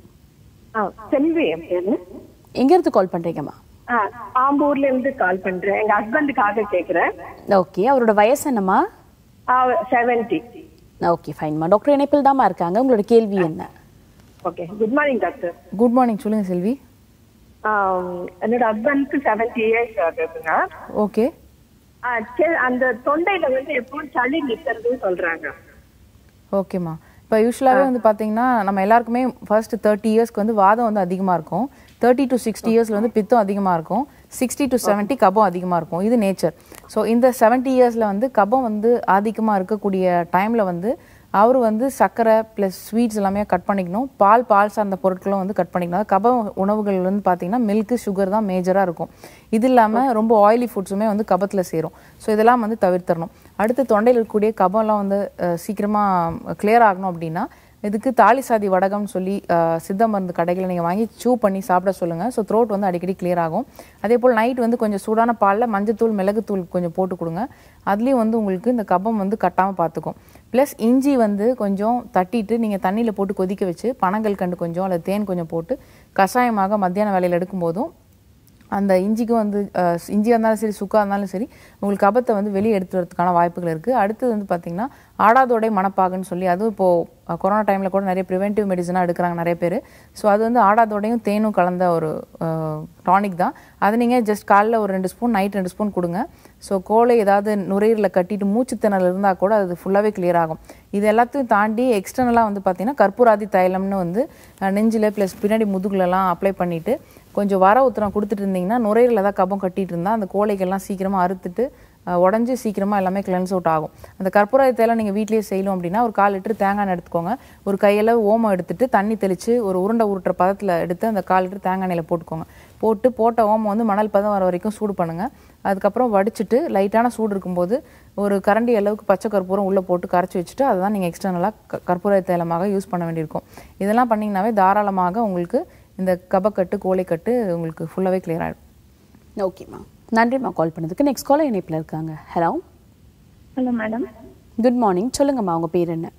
ஆ செல்வி என் பேரு எங்கேருந்து கால் பண்றீங்கம்மா ஆ, ஆம்பூர்ல இருந்து கால் பண்றேன் எங்க ஹஸ்பண்டுக்காக கேக்குறேன் ஓகே அவரோட வயசு என்னம்மா செவன்டி ஓகே ஃபைன்மா டாக்டர் இணைப்பில் தாம்மா இருக்காங்க உங்களோட கேள்வி என்ன okay good morning doctor good morning சொல்லுங்கள் செல்வி என்னோட ஹஸ்பண்டுக்கு செவன்டி இயர்ஸ் ஆகுதுங்க ஓகே ஆ, சரி, அந்த தொண்டையில வந்து எப்பவும் சளி நிக்கிறதுன்னு சொல்றாங்க ஓகேம்மா இப்போ யூஸ்வலாகவே வந்து பார்த்தீங்கன்னா நம்ம எல்லாருக்குமே ஃபர்ஸ்ட் தேர்ட்டி இயர்ஸ்க்கு வந்து வாதம் வந்து அதிகமாக இருக்கும் தேர்ட்டி டு சிக்ஸ்டி இயர்ஸில் வந்து பித்தம் அதிகமாக இருக்கும் சிக்ஸ்டி டு செவன்ட்டி கபம் அதிகமாக இருக்கும் இது நேச்சர் ஸோ இந்த செவன்ட்டி இயர்ஸில் வந்து கபம் வந்து ஆதிக்கமாக இருக்கக்கூடிய டைமில் வந்து அவர் வந்து சர்க்கரை ப்ளஸ் ஸ்வீட்ஸ் எல்லாமே கட் பண்ணிக்கணும் பால் பால் சார்ந்த பொருட்களும் வந்து கட் பண்ணிக்கணும் அதாவது கப உணவுகள் வந்து பார்த்தீங்கன்னா மில்க்கு சுகர் தான் மேஜராக இருக்கும் இது இல்லாமல் ரொம்ப ஆயிலி ஃபுட்ஸுமே வந்து கபத்தில் சேரும் ஸோ இதெல்லாம் வந்து தவிர்த்தரணும் அடுத்து தொண்டையில் இருக்கக்கூடிய கபம்லாம் வந்து அஹ், சீக்கிரமா கிளியர் ஆகணும் அப்படின்னா இதுக்கு தாலி சாதி வடகம்னு சொல்லி அஹ், சித்த மருந்து கடைகளில் நீங்கள் வாங்கி சூ பண்ணி சாப்பிட சொல்லுங்கள் ஸோ த்ரோட் வந்து அடிக்கடி clear ஆகும் அதே போல் நைட் வந்து கொஞ்சம் சூடான பாலில் மஞ்சத்தூள் மிளகுத்தூள் கொஞ்சம் போட்டு கொடுங்க அதுலேயும் வந்து உங்களுக்கு இந்த கபம் வந்து கட்டாமல் பார்த்துக்கும் ப்ளஸ் இஞ்சி வந்து கொஞ்சம் தட்டிட்டு நீங்கள் தண்ணியில் போட்டு கொதிக்க வச்சு பனங்கள் கண்டு கொஞ்சம் அல்லது தேன் கொஞ்சம் போட்டு கஷாயமாக மத்தியான வேலையில் எடுக்கும்போதும் அந்த இஞ்சிக்கும் வந்து அஹ், இஞ்சியாக இருந்தாலும் சரி சுக்கா இருந்தாலும் சரி உங்களுக்கு கபத்தை வந்து வெளியே எடுத்து வரதுக்கான வாய்ப்புகள் இருக்குது அடுத்தது வந்து பார்த்திங்கன்னா ஆடாதோடை மணப்பாகுன்னு சொல்லி அதுவும் இப்போது கொரோனா டைமில் கூட நிறைய ப்ரிவென்டிவ் மெடிசனாக எடுக்கிறாங்க நிறைய பேர் ஸோ அது வந்து ஆடாதோடையும் தேனும் கலந்த ஒரு டானிக் தான் அது நீங்கள் ஜஸ்ட் காலைல ஒரு ரெண்டு ஸ்பூன் நைட் ரெண்டு ஸ்பூன் கொடுங்க ஸோ கோலை ஏதாவது நுரையீரலில் கட்டிட்டு மூச்சு திணறல் இருந்தால் கூட அது ஃபுல்லாகவே clear ஆகும் இது எல்லாத்தையும் தாண்டி எக்ஸ்டர்னலாக வந்து பார்த்தீங்கன்னா கற்பூராதி தைலம்னு வந்து அஹ், நெஞ்சில் ப்ளஸ் பின்னாடி முதுகுலலாம் அப்ளை பண்ணிவிட்டு கொஞ்சம் வர உத்தரம் கொடுத்துட்டு இருந்தீங்கன்னா நுரையீரல் ஏதாவது கபம் கட்டிட்டு இருந்தால் அந்த கோழைகள்லாம் சீக்கிரமாக அறுத்துட்டு அஹ், உடஞ்சி சீக்கிரமாக எல்லாமே கிளென்ஸ் அவுட் ஆகும் அந்த கற்பூராதி தைலம் நீங்கள் வீட்லேயே செய்யணும் அப்படின்னா ஒரு கால் லிட்டர் தேங்காய் எண்ணெய் எடுத்துக்கோங்க ஒரு கையில் ஓமம் எடுத்துட்டு தண்ணி தெளித்து ஒரு உருண்டை உருட்டுற பதத்தில் எடுத்து அந்த கால் லிட்டர் தேங்காய் எண்ணெயில் போட்டுக்கோங்க போட்டு போட்ட ஓமம் வந்து மணல் பதம் வர வரைக்கும் சூடு பண்ணுங்கள் அதுக்கப்புறம் வடிச்சிட்டு லைட்டான சூடு இருக்கும்போது ஒரு கரண்டி அளவுக்கு பச்சை கற்பூரம் உள்ளே போட்டு கரைச்சி வச்சுட்டு அதை தான் நீங்கள் எக்ஸ்டர்னலாக கற்பூர தைலமாக யூஸ் பண்ண வேண்டியிருக்கும் இதெல்லாம் பண்ணிங்கனாவே தாராளமாக உங்களுக்கு இந்த கபக்கட்டு கோழைக்கட்டு உங்களுக்கு ஃபுல்லாகவே clear ஆகிடும் ஓகேம்மா நன்றிம்மா கால் பண்ணதுக்கு நெக்ஸ்ட் காலர் இணைப்பில் இருக்காங்க hello hello madam good morning சொல்லுங்கம்மா உங்க பேர் என்ன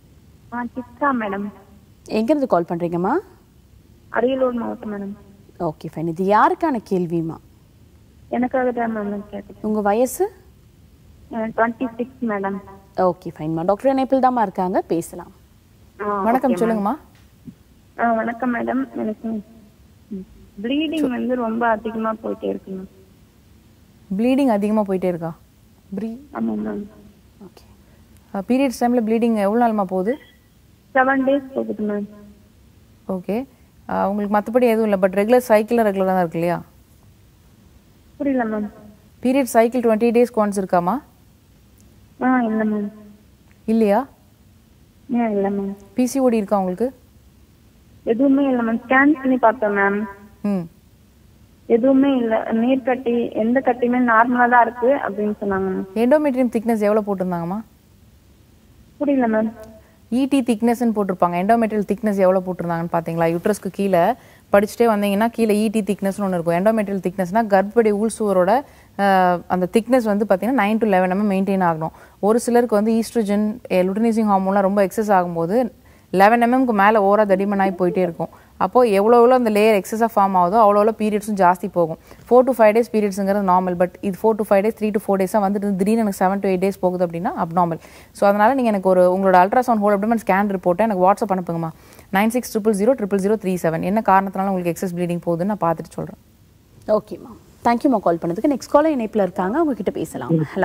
ஆ சித்ரா மேடம் எங்கேருந்து கால் பண்றீங்கம்மா அரியலூர் மாவட்டம் மேடம் ஓகே ஃபைன் இது யாருக்கான கேள்விம்மா எனக்காக தான் மேம் கேட்டேன் உங்க வயசு டுவெண்ட்டி சிக்ஸ் மேடம் ஓகே ஃபைன்மா டாக்டர் இணைப்பில் தாம்மா இருக்காங்க பேசலாம் வணக்கம் சொல்லுங்கம்மா ஆ வணக்கம் மேடம் எனக்கு ப்ளீடிங் வந்து ரொம்ப அதிகமா போயிட்டே இருக்கு மேம் ப்ளீடிங் அதிகமாக போயிட்டே இருக்கா ப்ரீ ஆமா மேம் ஓகே பீரியட்ஸ் டைமில் ப்ளீடிங் எவ்வளோ நாளுமா போகுது செவன் டேஸ் போகுது மேம் ஓகே உங்களுக்கு மற்றபடி எதுவும் இல்லை பட் ரெகுலர் சைக்கிளில் ரெகுலராக தான் இருக்கு இல்லையா புரியல ma'am period cycle twenty days once இருக்காமா ஆ இல்லை மேம் இல்லையா ஆ இல்லை மேம் பிசிஓடி இருக்கா உங்களுக்கு எதுவுமே இல்லை மேம் ஸ்கேன் பண்ணி பார்த்தேன் மேம் ம் எதுவுமே இல்லை நீர் கட்டி எந்த கட்டியுமே நார்மலா தான் இருக்கு அப்படின்னு சொன்னாங்க மேம் எண்டோமெட்ரியம் திக்னஸ் எவ்வளோ போட்டிருந்தாங்கம்மா புரியல மேம் இடி திக்னஸ்ன்னு போட்டிருப்பாங்க எண்டோமெட்ரியல் திக்னஸ் எவ்வளோ போட்டிருந்தாங்கன்னு பார்த்தீங்களா யூட்ரஸ்க்கு கீழே படிச்சுட்டே வந்தீங்கன்னா கீழே இடி திக்னஸ்னு ஒன்று இருக்கும் எண்டோமெட்ரியல் திக்னஸ்னா கர்ப்பப்படி உள் சுவரோட அஹ், அந்த திக்னஸ் வந்து பார்த்தீங்கன்னா nine to eleven MM maintain ஆகணும் ஒரு சிலருக்கு வந்து ஈஸ்ட்ரஜன் லுட்டனைசிங் ஹார்மோன்லாம் ரொம்ப எக்ஸஸ் ஆகும்போது லெவன் எம்எம்க்கு மேலே ஓரா தடிமனாகி போயிட்டே இருக்கும் அப்போ எவ்வளோ எவ்வளோ அந்த லேயர் எக்ஸஸாக ஃபார்ம் ஆகுதோ அவ்வளோ எவ்வளோ பீரியட்ஸும் ஜாஸ்தி போகும் ஃபோர் டு ஃபைவ் டேஸ் பீரியட்ஸுங்கிறது நார்மல் பட் இது four to five days three to four டேஸாக வந்துட்டு திடீர்னு எனக்கு செவன் டு எயிட் டேஸ் போகுது அப்படின்னா அப்நார்மல் ஸோ அதனால் நீங்கள் எனக்கு ஒரு உங்களோட அல்ட்ராசவுண்ட் ஹோல் அப்டமன் ஸ்கேன் ரிப்போர்ட்டை எனக்கு வாட்ஸ்அப் அனுப்புங்கம்மா nine six triple zero triple zero three seven என்ன காரணத்தினால உங்களுக்கு எக்ஸஸ் ப்ளீடிங் போகுதுன்னு நான் பார்த்துட்டு சொல்கிறேன் ஓகேம்மா தேங்க்யூம்மா கால் பண்ணதுக்கு நெக்ஸ்ட் காலர் இணைப்பில் இருக்காங்க அவங்க கிட்ட பேசலாம் ஹலோ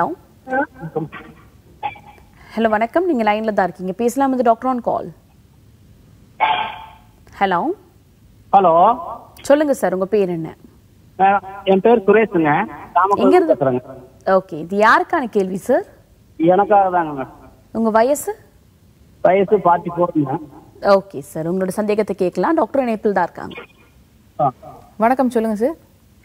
ஹலோ வணக்கம் நீங்க லைன்ல தான் இருக்கீங்க பேசலாம் இது doctor on call hello hello சொல்லுங்க சார் உங்க பேர் என்ன மேடம் என் பேர் சுரேஷுங்க நாமக்கல் எங்க இருந்து பேசுறேங்க ஓகே இது யாருக்கான கேள்வி சார் எனக்காக தாங்க மேடம் உங்க வயசு வயசு ஃபார்ட்டி ஃபோருங்க ஓகே சார் உங்களோட சந்தேகத்தை கேட்கலாம் டாக்டர் இணைப்பில் தான் இருக்காங்க வணக்கம் சொல்லுங்கள் சார்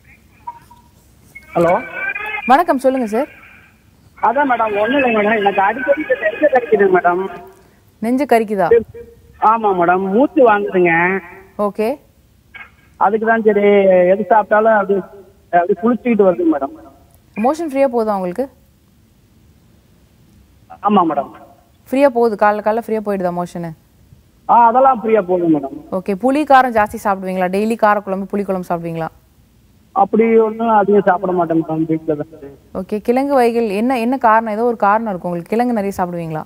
ஹலோ வணக்கம் சொல்லுங்கள் சார் அதான் மேடம் ஒன்றும் இல்லை மேடம் எனக்கு அடிக்கடி இந்த நெஞ்சு கிடைக்குதுங்க மேடம் நெஞ்சு கறிக்குதா ஆமாம் மேடம் மூச்சு வாங்குதுங்க ஓகே அதுக்கு தான் சரி எது சாப்பிட்டாலும் அது அப்படி குளிச்சுக்கிட்டு வருது மேடம் மோஷன் ஃப்ரீயாக போகுதா உங்களுக்கு ஆமாம் மேடம் ஃப்ரீயாக போகுது காலைல காலைல ஃப்ரீயாக போயிடுதா மோஷனு ஆ அதெல்லாம் ஃப்ரீயாக போகுது மேடம் ஓகே புளி காரம் ஜாஸ்தி சாப்பிடுவீங்களா டெய்லி காரக்குழம்பு புளி குழம்பு சாப்பிடுவீங்களா அப்படி ஒன்றும் அதிகம் சாப்பிட மாட்டேன் மேடம் வீட்டில் தான் ஓகே கிழங்கு வகைகள் என்ன என்ன காரணம் ஏதோ ஒரு காரணம் இருக்கும் உங்களுக்கு கிழங்கு நிறைய சாப்பிடுவீங்களா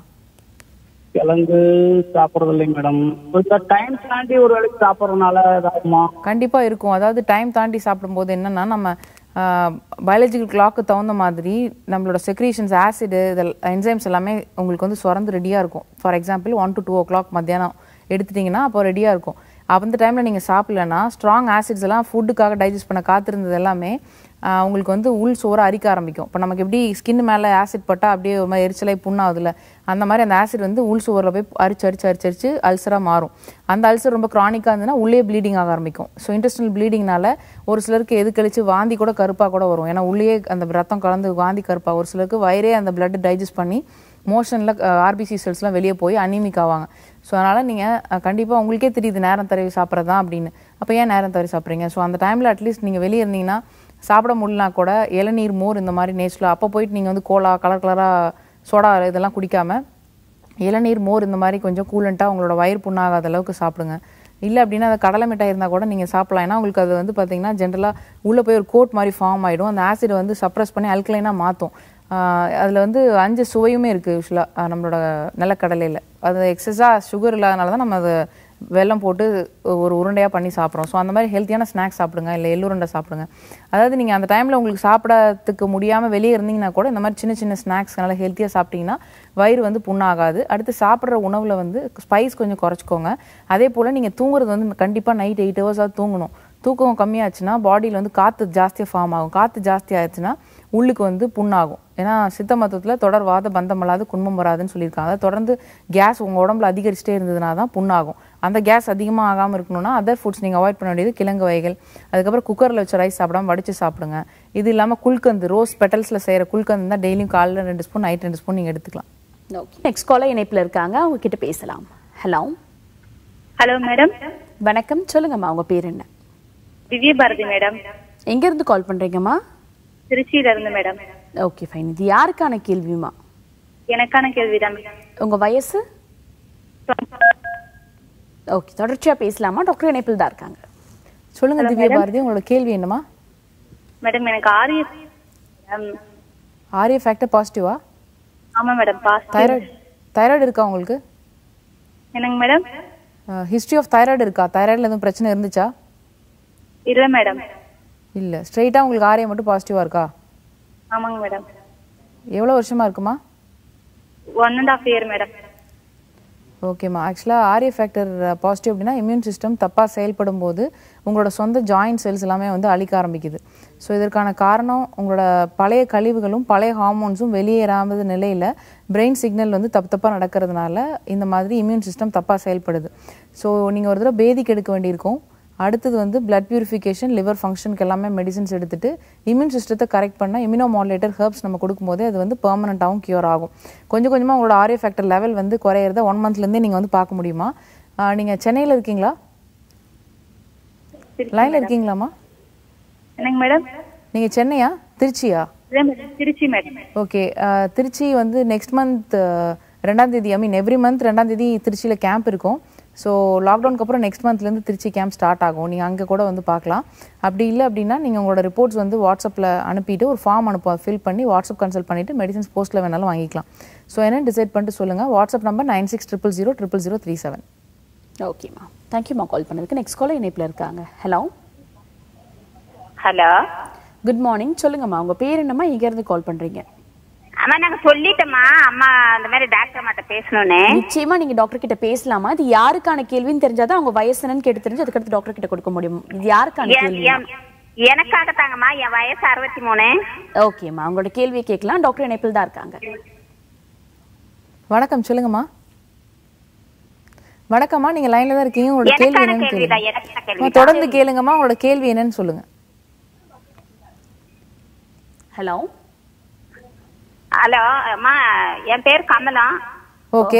கிழங்கு சாப்பிட்றது இல்லைங்க மேடம் கொஞ்சம் டைம் தாண்டி ஒரு வேளைக்கு சாப்பிட்றதுனால இதாகுமா கண்டிப்பா இருக்கும் அதாவது டைம் தாண்டி சாப்பிடும்போது என்னன்னா நம்ம பயாலஜிக்கல் கிளாக்கு தகுந்த மாதிரி நம்மளோட செக்ரீஷன்ஸ் ஆசிடு இதில் என்சைம்ஸ் எல்லாமே உங்களுக்கு வந்து சுரந்து ரெடியாக இருக்கும் for example one to two o'clock மத்தியானம் எடுத்துட்டிங்கன்னா அப்போ ரெடியாக இருக்கும் அந்த டைமில் நீங்கள் சாப்பிடலன்னா ஸ்ட்ராங் ஆசிட்ஸ் எல்லாம் ஃபுட்டுக்காக டைஜஸ்ட் பண்ண காத்திருந்தது எல்லாமே ஆஹ் உங்களுக்கு வந்து உள் சோற அரிக்க ஆரம்பிக்கும் இப்போ நமக்கு எப்படி ஸ்கின் மேலே ஆசிட் பட்டா அப்படியே ஒரு மாதிரி எரிச்சலாய் புண்ணாகுதுல்ல அந்த மாதிரி அந்த ஆசிட் வந்து உள் சுவரில் போய் அரிச்சு அரிச்சு அரிச்சு அரிச்சு அல்சராக மாறும் அந்த அல்சர் ரொம்ப க்ரானிக்காக இருந்ததுன்னா உள்ளே ப்ளீடிங் ஆக ஆரம்பிக்கும் ஸோ இன்டெஸ்டினல் ப்ளீடிங்னால ஒரு சிலருக்கு எது கழிச்சு வாந்தி கூட கருப்பாக கூட வரும் ஏன்னா உள்ளே அந்த ரத்தம் கலந்து வாந்தி கருப்பாக ஒரு சிலருக்கு வயிறே அந்த பிளட் டைஜஸ்ட் பண்ணி மோஷனில் ஆர்பிசி செல்ஸ்லாம் வெளியே போய் அனீமிக் ஆவாங்க ஸோ அதனால் நீங்கள் கண்டிப்பாக உங்களுக்கே தெரியுது நேரம் தடவி சாப்பிட்றது தான் அப்படின்னு அப்போ ஏன் நேரம் தடவி சாப்பிட்றீங்க ஸோ அந்த டைமில் அட்லீஸ்ட் நீங்கள் வெளியே இருந்தீங்கன்னா சாப்பிட முடியலனா கூட இளநீர் மோர் இந்த மாதிரி நேச்சுரலாக அப்போ போயிட்டு நீங்கள் வந்து கோலா கலர் கலராக சோடா இதெல்லாம் குடிக்காம இளநீர் மோர் இந்த மாதிரி கொஞ்சம் கூலண்ட்டாக உங்களோட வயிறு புண்ணாகாத அளவுக்கு சாப்பிடுங்க இல்லை அப்படின்னா அது கடலை மிட்டாய் இருந்தால் கூட நீங்கள் சாப்பிடலாம் ஏன்னா உங்களுக்கு அது வந்து பார்த்தீங்கன்னா ஜென்ரலாக உள்ளே போய் ஒரு கோட் மாதிரி ஃபார்ம் ஆகிடும் அந்த ஆசிட் வந்து சப்ரஸ் பண்ணி அல்கலைனாக மாற்றும் அதில் வந்து அஞ்சு சுவையுமே இருக்குது யூஸ்வலாக நம்மளோட நிலக்கடலையில் அது எக்ஸஸாக சுகர் இல்லாதனால தான் நம்ம அதை வெல்லம் போட்டு ஒரு உருண்டையாக பண்ணி சாப்பிட்றோம் ஸோ அந்த மாதிரி ஹெல்த்தியான ஸ்நாக்ஸ் சாப்பிடுங்க இல்லை எள்ளுருண்டை சாப்பிடுங்க அதாவது நீங்கள் அந்த டைமில் உங்களுக்கு சாப்பிடறதுக்கு முடியாமல் வெளியே இருந்தீங்கன்னா கூட இந்த மாதிரி சின்ன சின்ன ஸ்நாக்ஸ் நல்லா ஹெல்த்தியாக சாப்பிட்டீங்கன்னா வயிறு வந்து புண்ணாகாது அடுத்து சாப்பிட்ற உணவில் வந்து ஸ்பைஸ் கொஞ்சம் குறைச்சிக்கோங்க அதே போல் நீங்கள் தூங்குறது வந்து கண்டிப்பாக நைட் எயிட் ஹவர்ஸாக தூங்கணும் தூக்கம் கம்மியாச்சுன்னா பாடியில் வந்து காற்று ஜாஸ்தியாக ஃபார்ம் ஆகும் காற்று ஜாஸ்தி ஆயிடுச்சுன்னா உள்ளுக்கு வந்து புண்ணாகும் ஏன்னா சித்த மருத்துவத்தில் தொடர் வாத பந்தம் வராது குன்மம் வராதுன்னு சொல்லியிருக்காங்க அதை தொடர்ந்து கேஸ் உங்கள் உடம்புல அதிகரிச்சிட்டே இருந்ததுனா தான் புண்ணாகும் அந்த கேஸ் அதிகமாக ஆகாமல் இருக்கணும்னா அதர் ஃபுட்ஸ் நீங்கள் அவாய்ட் பண்ண வேண்டியது கிழங்கு வகைகள் அதுக்கப்புறம் குக்கரில் வச்ச ரைஸ் சாப்பிடாம வடித்து சாப்பிடுங்க இது இல்லாமல் குல்கந்து ரோஸ் பெட்டல்ஸில் செய்கிற குல்கந்து தான் டெய்லியும் காலைல ரெண்டு ஸ்பூன் நைட் ரெண்டு ஸ்பூன் நீங்கள் எடுத்துக்கலாம் ஓகே நெக்ஸ்ட் காலர் இணைப்பில் இருக்காங்க அவங்க கிட்ட பேசலாம் ஹலோ ஹலோ மேடம் வணக்கம் சொல்லுங்கம்மா உங்க பேர் என்ன திவ்ய பாரதி மேடம் எங்க இருந்து கால் பண்றீங்கம்மா திருச்சியில இருந்து மேடம் ஓகே ஃபைன் இது யாருக்கான கேள்விமா எனக்கான கேள்விதான் உங்க வயசு ஓகே தொடர்ச்சியா பேசலாமா டாக்டர் இணைப்பில் தான் இருக்காங்க சொல்லுங்க திவ்யா பாரதி உங்களோட கேள்வி என்னமா மேடம் எனக்கு ஆரிய ஆரிய ஃபேக்டர் பாசிட்டிவா ஆமா மேடம் பாஸ் தைராய்டு தைராய்டு இருக்கா உங்களுக்கு என்னங்க மேடம் ஹிஸ்ட்ரி ஆஃப் தைராய்டு இருக்கா தைராய்டில் எதுவும் பிரச்சனை இருந்துச்சா இல்ல மேடம் இல்லை ஸ்ட்ரெயிட்டாக உங்களுக்கு ஆரியம் மட்டும் பாசிட்டிவாக இருக்கா ஆமாங்க மேடம் எவ்வளோ வருஷமா இருக்குமா one and half year madam ஓகேம்மா ஆக்சுவலாக ஆரிய ஃபேக்டர் பாசிட்டிவ் அப்படின்னா இம்யூன் சிஸ்டம் தப்பாக செயல்படும் போது உங்களோட சொந்த ஜாயிண்ட் செல்ஸ் எல்லாமே வந்து அழிக்க ஆரம்பிக்குது ஸோ இதற்கான காரணம் உங்களோட பழைய கழிவுகளும் பழைய ஹார்மோன்ஸும் வெளியேறாத நிலையில் பிரெயின் சிக்னல் வந்து தப்பு தப்பாக நடக்கிறதுனால இந்த மாதிரி இம்யூன் சிஸ்டம் தப்பாக செயல்படுது ஸோ நீங்கள் ஒரு தடவை பேதிக்கு எடுக்க வேண்டியிருக்கும் அடுத்தது வந்து பிளட் பியூரிஃபிகேஷன் லிவர் ஃபங்க்ஷனுக்கு எல்லாமே மெடிசின்ஸ் எடுத்துட்டு இம்யூன் சிஸ்டத்தை கரெக்ட் பண்ணால் இம்யூனோ மாடுலேட்டர் ஹெர்ப்ஸ் நம்ம கொடுக்கும்போதே அது வந்து பெர்மனண்ட்டாகவும் கியூர் ஆகும் கொஞ்சம் கொஞ்சமாக உங்களோட ஆரிய ஃபேக்டர் லெவல் வந்து குறையிறத ஒன் மந்த்லேருந்தே நீங்கள் வந்து பார்க்க முடியுமா நீங்கள் சென்னையில் இருக்கீங்களா லைனில் இருக்கீங்களாம்மா என்னங்க மேடம் நீங்கள் சென்னையா திருச்சியா இல்ல madam Trichy madam okay Trichy வந்து நெக்ஸ்ட் மந்த் ரெண்டாம் தேதி ஐ மீன் எவ்ரி மந்த் ரெண்டாம் தேதி திருச்சியில் கேம்ப் இருக்கும் ஸோ லாக்டவுனுக்கு அப்புறம் நெக்ஸ்ட் மந்த்லேருந்து திருச்சி கேம்ப் ஸ்டார்ட் ஆகும் நீங்கள் அங்கே கூட வந்து பார்க்கலாம் அப்படி இல்லை அப்படின்னா நீங்கள் உங்களோட ரிப்போர்ட்ஸ் வந்து வாட்ஸ்அப்பில் அனுப்பிட்டு ஒரு ஃபார்ம் அனுப்ப ஃபில் பண்ணி வாட்ஸ்அப் கன்சல்ட் பண்ணிவிட்டு மெடிசன்ஸ் போஸ்ட்டில் வேணாலும் வாங்கிக்கலாம் ஸோ என்னன்னு டிசைட் பண்ணிட்டு சொல்லுங்கள் WhatsApp number nine six triple zero triple zero three seven ஓகேம்மா தேங்க்யூம்மா கால் பண்ணதுக்கு நெக்ஸ்ட் காலர் இணைப்பில் இருக்காங்க ஹலோ ஹலோ குட் மார்னிங் சொல்லுங்கம்மா உங்க பேர் என்னம்மா இங்க இருந்து கால் பண்றீங்க அம்மா நாங்க சொல்லிட்டோம்மா அம்மா அந்த மாதிரி டாக்டர் அம்மாட்ட பேசணும்னு நிச்சயமா நீங்க டாக்டர் கிட்ட பேசலாமா இது யாருக்கான கேள்வின்னு தெரிஞ்சாதான் அவங்க வயசு என்னன்னு கேட்டு தெரிஞ்சு அதுக்கடுத்து டாக்டர் கிட்ட கொடுக்க முடியும் இது யாருக்கான என்- கேள்வி என்- எனக்காக தாங்கம்மா என் வயசு அறுபத்தி மூணு ஓகேம்மா உங்களோட கேள்வியை கேட்கலாம் டாக்டர் இணைப்பில் தான் இருக்காங்க வணக்கம் சொல்லுங்கம்மா வணக்கம்மா நீங்கள் லைனில் தான் இருக்கீங்க உங்களோட கேள்வி எனக்கான என்னன்னு கேள்விதான், கேளுங்க எனக்கான அம்மா, கேள்விதான். தொடர்ந்து கேளுங்கம்மா உங்களோட கேள்வி என்னன்னு சொல்லுங்கள் ஹலோ ஹலோ அம்மா என் பேர் கமலா ஓகே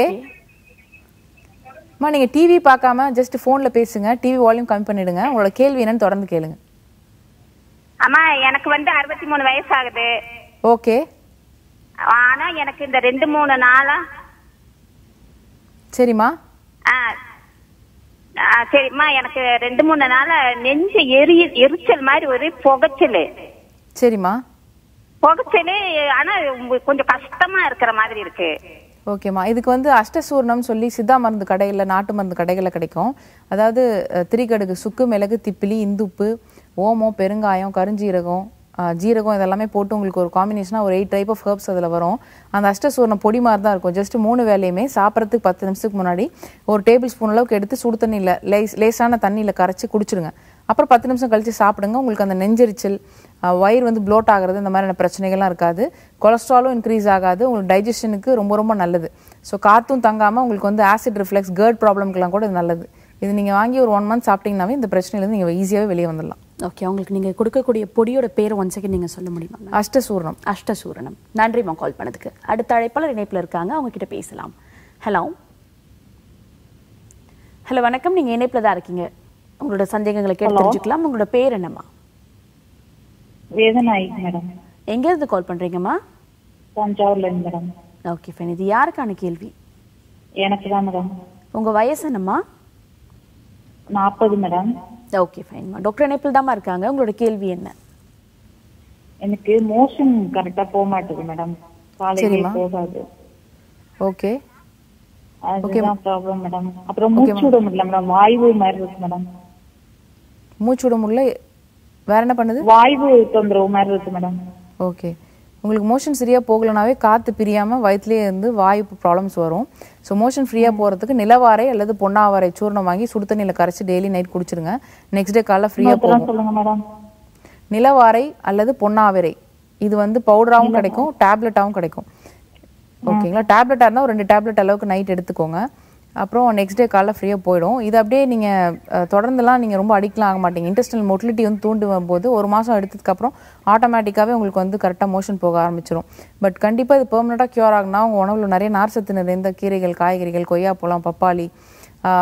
அம்மா நீங்கள் டிவி பார்க்காம ஜஸ்ட் ஃபோனில் பேசுங்க டிவி வால்யூம் கம்மி பண்ணிடுங்க உங்களோட கேள்வி என்னன்னு தொடர்ந்து கேளுங்க அம்மா எனக்கு வந்து அறுபத்தி மூணு வயசு ஆகுது ஓகே ஆனா எனக்கு இந்த ரெண்டு மூணு நாளா சரிம்மா ஆ, ஆ, சரிம்மா எனக்கு ரெண்டு மூணு நாளா நெஞ்சு எரி எரிச்சல் மாதிரி ஒரு புகைச்சல் சரிம்மா புகைச்சல் ஆனா கொஞ்சம் கஷ்டமா இருக்கிற மாதிரி இருக்கு ஓகேம்மா இதுக்கு வந்து அஷ்டசூர்ணம் சொல்லி சித்தா மருந்து கடையில் நாட்டு மருந்து கடைகளில் கிடைக்கும் அதாவது அஹ், திரிகடுகு சுக்கு மிளகு திப்பிலி இந்துப்பு ஓமம் பெருங்காயம் கருஞ்சீரகம் அஹ், ஜீரகம் இதெல்லாமே போட்டு உங்களுக்கு ஒரு காம்பினேஷனாக ஒரு எயிட் டைப் ஆஃப் ஹர்ப்ஸ் அதில் வரும் அந்த அஷ்டசூர்ணம் பொடி மாதிரி தான் இருக்கும் ஜஸ்ட் மூணு வேலையுமே சாப்பிட்றதுக்கு பத்து நிமிஷத்துக்கு முன்னாடி ஒரு டேபிள் ஸ்பூன் அளவுக்கு எடுத்து சுடு தண்ணியில் லேஸ் லேசான தண்ணியில் கரைச்சி குடிச்சிருங்க அப்புறம் பத்து நிமிஷம் கழிச்சு சாப்பிடுங்க உங்களுக்கு அந்த நெஞ்செரிச்சல் அஹ், வயிறு வந்து ப்ளோட் ஆகுறது இந்த மாதிரியான பிரச்சனைகள்லாம் இருக்காது கொலஸ்ட்ராலும் இன்க்ரீஸ் ஆகாது உங்களுக்கு டைஜஷனுக்கு ரொம்ப ரொம்ப நல்லது ஸோ காற்றும் தங்காமல் உங்களுக்கு வந்து ஆசிட் ரிஃப்ளெக்ஸ் கேர்ட் ப்ராப்ளம்க்குலாம் கூட இது நல்லது இது நீங்கள் வாங்கி ஒரு ஒன் மந்த் சாப்பிட்டீங்கன்னாவே இந்த பிரச்சனையிலேருந்து நீங்கள் ஈஸியாகவே வெளியே வந்துடலாம் ஓகே உங்களுக்கு நீங்க கொடுக்கக்கூடிய பொடியோட பேர் ஒன் செகண்ட் நீங்க சொல்ல முடியுமா ma'am? அஷ்டசூர்ணம் அஷ்டசூரணம் நன்றிம்மா கால் பண்ணதுக்கு அடுத்த அழைப்பாளர் இணைப்புல இருக்காங்க அவங்க கிட்ட பேசலாம் ஹலோ ஹலோ வணக்கம் நீங்க இணைப்புல தான் இருக்கீங்க உங்களோட சந்தேகங்களை கேட்டு தெரிஞ்சுக்கலாம் உங்களோட பேர் என்னம்மா வேதநாயகி மேடம் எங்க இருந்து கால் பண்றீங்கம்மா தஞ்சாவூர்ல இருந்து மேடம் ஓகே ஃபைன் இது யாருக்கான கேள்வி எனக்கு தான் மேடம் உங்க வயசு என்னம்மா நாற்பது மேடம் ஓகே ஃபைன்மா டாக்டர் இணைப்பில் தாம்மா இருக்காங்க உங்களோட கேள்வி என்ன எனக்கு மோஷன் கரெக்டா போக மாட்டேது மேடம் காலையில சரிம்மா. போகாது ஓகே அதுதான் ப்ராப்ளம் மேடம் அப்புறம் மூச்சு விட முடியல மேடம் வாய்வு மாதிரி இருக்கு மேடம் மூச்சு விட முடியல வேற என்ன பண்ணுது வாய்வு தொந்தரவு மாதிரி இருக்கு மேடம் ஓகே உங்களுக்கு மோஷன் சரியாக போகலனாவே காற்று பிரியாமல் வயிற்றுலேயே இருந்து வாயு ப்ராப்ளம்ஸ் வரும் ஸோ மோஷன் ஃப்ரீயாக போகிறதுக்கு நிலவாரை அல்லது பொன்னாவாரை சூர்ணம் வாங்கி சுடு தண்ணியில் கரைச்சி டெய்லி நைட் குடிச்சிருங்க நெக்ஸ்ட் டே காலைல ஃப்ரீயாக இதெல்லாம் போகும் சொல்லுங்க மேடம் நிலவாரை அல்லது பொன்னாவரை இது வந்து பவுடராகவும் கிடைக்கும் டேப்லெட்டாகவும் கிடைக்கும் ஓகேங்களா டேப்லெட்டாக இருந்தால் ஒரு ரெண்டு டேப்லெட் அளவுக்கு நைட் எடுத்துக்கோங்க அப்புறம் நெக்ஸ்ட் டே காலைல ஃப்ரீயாக போயிடும் இது அப்படியே நீங்கள் தொடர்ந்துலாம் நீங்கள் ரொம்ப அடிக்கலாம் ஆக மாட்டீங்க இன்டெஸ்டல் மொட்டிலிட்டி வந்து தூண்டும் போது ஒரு மாதம் எடுத்ததுக்கப்புறம் ஆட்டோமேட்டிக்காகவே உங்களுக்கு வந்து கரெக்டாக மோஷன் போக ஆரம்பிச்சிடும் பட் கண்டிப்பாக இது பெர்மனெண்ட்டாக க்யூர் ஆகுனா உங்கள் உணவில் நிறைய நார்ச்சத்து நிறைந்த கீரைகள் காய்கறிகள் கொய்யாப்பழம் பப்பாளி ஆஹ்,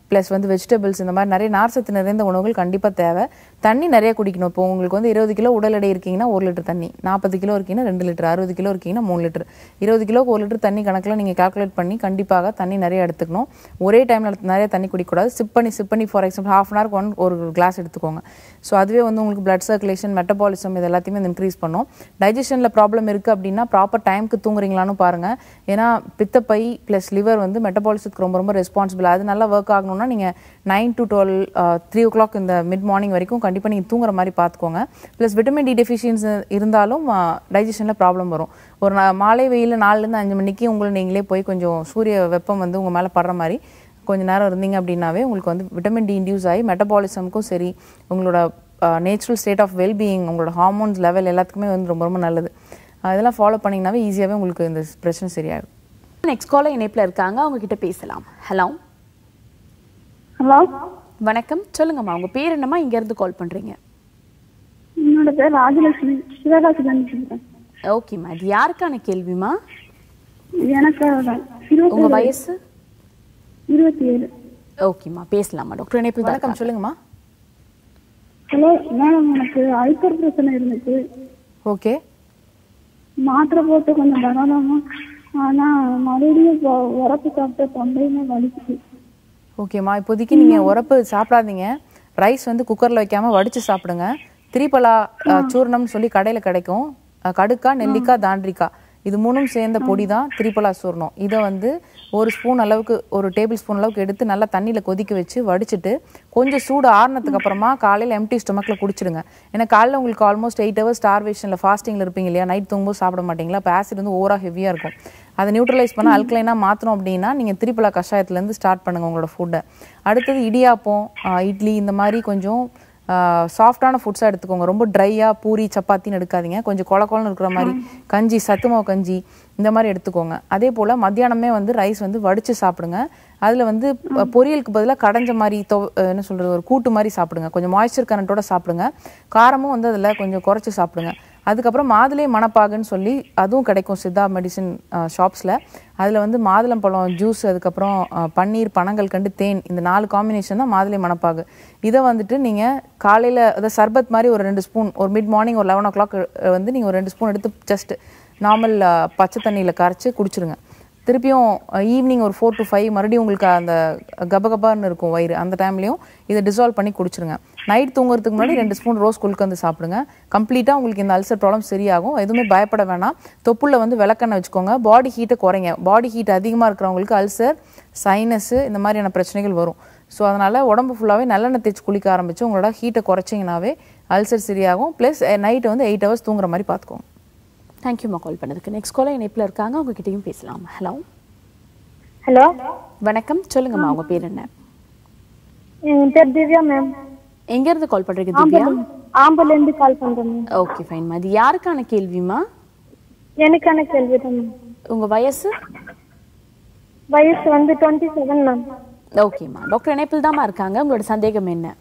ப்ளஸ் வந்து வெஜிடபிள்ஸ் இந்த மாதிரி நிறைய நார்சத்து நிறைந்த உணவுகள் கண்டிப்பாக தேவை தண்ணி நிறைய குடிக்கணும் இப்போ உங்களுக்கு வந்து இருபது கிலோ உடல் எடை இருக்கீங்கன்னா ஒரு லிட்டர் தண்ணி நாற்பது கிலோ இருக்கீங்கன்னா ரெண்டு லிட்டர் அறுபது கிலோ இருக்கீங்கன்னா மூணு லிட்டர் இருபது கிலோக்கு ஒரு லிட்டர் தண்ணி கணக்கில் நீங்கள் கால்குலேட் பண்ணி கண்டிப்பாக தண்ணி நிறைய எடுத்துக்கணும் ஒரே டைமில் நிறைய தண்ணி குடிக்கக்கூடாது சிப் பண்ணி சிப் பண்ணி ஃபார் எக்ஸாம்பிள் ஹாஃப் அன் ஹவருக்கு ஒன் ஒரு கிளாஸ் எடுத்துக்கோங்க ஸோ அதுவே வந்து உங்களுக்கு பிளட் சர்க்குலேஷன் மெட்டபாலிசம் இது எல்லாத்தையுமே இன்க்ரீஸ் பண்ணும் டைஜஷனில் ப்ராப்ளம் இருக்குது அப்படின்னா ப்ராப்பர் டைமுக்கு தூங்குறீங்களான்னு பாருங்கள் ஏன்னா பித்தப்பை ப்ளஸ் லிவர் வந்து மெட்டபாலிசத்துக்கு ரொம்ப ரொம்ப ரெஸ்பான்சிபிள் அது நல்லா ஒர்க் ஆகணும்னா நீங்கள் nine to twelve three o'clock இந்த மிட் மார்னிங் வரைக்கும் கண்டிப்பாக நீங்கள் தூங்குற மாதிரி பார்த்துக்கோங்க ப்ளஸ் விட்டமின் டி டெஃபிஷியன்சி இருந்தாலும் டைஜஷனில் ப்ராப்ளம் வரும் ஒரு நா- மாலை வெயிலில் நாலுலேருந்து அஞ்சு மணிக்கு உங்களை நீங்களே போய் கொஞ்சம் சூரிய வெப்பம் வந்து உங்கள் மேலே படுற மாதிரி கொஞ்ச நேரம் இருந்தீங்க அப்படின்னாவே உங்களுக்கு வந்து விட்டமின் டி இன்டியூஸ் ஆகி மெட்டபாலிசமுக்கும் சரி உங்களோட நேச்சுரல் ஸ்டேட் ஆஃப் வெல்பீயிங் உங்களோட ஹார்மோன்ஸ் லெவல் எல்லாத்துக்குமே வந்து ரொம்ப ரொம்ப நல்லது அஹ் இதெல்லாம் ஃபாலோ பண்ணிங்கனாவே ஈஸியாகவே உங்களுக்கு இந்த பிரச்சனை சரியாயிடும் நெக்ஸ்ட் காலர் இணைப்புல இருக்காங்க அவங்க கிட்ட பேசலாம் ஹலோ ஹலோ வணக்கம் சொல்லுங்கம்மா உங்க பேர் என்னம்மா இங்க இருந்து கால் பண்றீங்க என்னோட பேர் ராஜலட்சுமி சிவகாசிலேருந்து பேசுகிறேன் ஓகேம்மா இது யாருக்கான கேள்விமா எனக்கு உங்க இருபத்தி வயசு இருபத்தி ஏழு ஓகேம்மா பேசலாமா டாக்டர் இணைப்பில் தான் வணக்கம் சொல்லுங்கம்மா ஹலோ மேடம் எனக்கு அல்சர் பிரச்சனை இருந்துச்சு ஓகே மாத்திரை போட்டு கொஞ்சம் பரவாயில்லாம ஆனா மறுபடியும் இப்போ உரப்பு சாப்பிட்டு தொண்டையுமே வலிக்குது ஓகேம்மா இப்போதைக்கு நீங்கள் உரப்பு சாப்பிடாதீங்க ரைஸ் வந்து குக்கரில் வைக்காம வடித்து சாப்பிடுங்க திரிபலா அஹ், சூர்ணம்னு சொல்லி கடையில் கிடைக்கும் அஹ், கடுக்கா நெல்லிக்காய் தாண்டிக்காய் இது மூணும் சேர்ந்த பொடி தான் திரிபலா சூர்ணம் இதை வந்து ஒரு ஸ்பூன் அளவுக்கு ஒரு டேபிள் ஸ்பூன் அளவுக்கு எடுத்து நல்லா தண்ணியில் கொதிக்க வச்சு வடிச்சிட்டு கொஞ்சம் சூடு ஆறுனதுக்கு அப்புறமா காலையில் எம்டி ஸ்டொமக்கில் குடிச்சிடுங்க ஏன்னா காலையில் உங்களுக்கு ஆல்மோஸ்ட் எயிட் ஹவர்ஸ் ஸ்டார்வேஷனில் ஃபாஸ்டிங்கில் இருப்பீங்க இல்லையா நைட் தூங்கும்போது சாப்பிட மாட்டீங்களா அப்போ ஆசிட் வந்து ஓவராக ஹெவியாக இருக்கும் அதை நியூட்ரலைஸ் பண்ண அல்கலைனாக மாற்றணும் அப்படின்னா நீங்கள் திரிபலா கஷாயத்துலேருந்து ஸ்டார்ட் பண்ணுங்கள் உங்களோட ஃபுட்டை அடுத்தது இடியாப்பம் ஆஹ் இட்லி இந்த மாதிரி கொஞ்சம் சாஃப்டான ஃபுட்ஸாக எடுத்துக்கோங்க ரொம்ப ட்ரையாக பூரி சப்பாத்தின்னு எடுக்காதீங்க கொஞ்சம் கொல கொலன்னு இருக்கிற மாதிரி கஞ்சி சத்துமாவு கஞ்சி இந்த மாதிரி எடுத்துக்கோங்க அதே போல் மத்தியானமே வந்து ரைஸ் வந்து வடித்து சாப்பிடுங்க அதில் வந்து ப- பொரியலுக்கு பதிலாக கடைஞ்ச மாதிரி தொ அஹ் என்ன சொல்கிறது ஒரு கூட்டு மாதிரி சாப்பிடுங்க கொஞ்சம் மாய்ஸ்சர் கரண்ட்டோட சாப்பிடுங்க காரமும் வந்து அதில் கொஞ்சம் குறைச்சி சாப்பிடுங்க அதுக்கப்புறம் மாதுளை மணப்பாகுன்னு சொல்லி அதுவும் கிடைக்கும் சித்தா மெடிசின் ஷாப்ஸில் அதில் வந்து மாதுளம்பழம் ஜூஸ் அதுக்கப்புறம் அஹ், பன்னீர் பனங்கள் கண்டு தேன் இந்த நாலு காம்பினேஷன் தான் மாதுளை மணப்பாகு இதை வந்துட்டு நீங்கள் காலையில் அதாவது சர்பத் மாதிரி ஒரு ரெண்டு ஸ்பூன் ஒரு மிட் மார்னிங் ஒரு லெவன் ஓ கிளாக் வந்து நீங்கள் ஒரு ரெண்டு ஸ்பூன் எடுத்து ஜஸ்ட் நார்மல் பச்சை தண்ணியில் கரைச்சி குடிச்சிருங்க திருப்பியும் ஈவினிங் ஒரு ஃபோர் டு ஃபைவ் மறுபடியும் உங்களுக்கு அந்த கபகபான்னு இருக்கும் வயிறு அந்த டைம்லையும் இதை டிசால்வ் பண்ணி குடிச்சிருங்க நைட் தூங்குறதுக்கு முன்னாடி ரெண்டு ஸ்பூன் ரோஸ் குல்கந்து சாப்பிடுங்க கம்ப்ளீட்டாக உங்களுக்கு இந்த அல்சர் ப்ராப்ளம் சரியாகும் எதுவுமே பயப்பட வேணாம் தொப்புள்ள வந்து விளக்கெண்ணெய் வச்சுக்கோங்க பாடி ஹீட்டை குறைங்க பாடி ஹீட் அதிகமாக இருக்கிறவங்களுக்கு அல்சர் சைனஸு இந்த மாதிரியான பிரச்சனைகள் வரும் ஸோ அதனால் உடம்பு ஃபுல்லாகவே நல்லெண்ணெய் தேய்ச்சி குளிக்க ஆரம்பிச்சு உங்களோட ஹீட்டை குறைச்சிங்கனாவே அல்சர் சரியாகும் ப்ளஸ் நைட்டு வந்து எயிட் ஹவர்ஸ் தூங்குற மாதிரி பார்த்துக்கோங்க தேங்க்யூம்மா கால் பண்ணதுக்கு நெக்ஸ்ட் காலர் இணைப்புல இருக்காங்க அவங்க கிட்டயும் பேசலாம் ஹலோ ஹலோ வணக்கம் சொல்லுங்கம்மா உங்க பேர் என்ன என் பேர் திவ்யா மேம் எங்க இருந்து கால் பண்றீங்க திவ்யா ஆம்பூர்ல இருந்து கால் பண்றேன் மேம் ஓகே ஃபைன்மா இது யாருக்கான கேள்விமா எனக்கான கேள்வி தான் மேம் உங்க வயசு வயசு வந்து டுவெண்ட்டி செவன் மேம் ஓகேம்மா டாக்டர் இணைப்பில் தாம்மா இருக்காங்க உங்களோட சந்தேகம் என்ன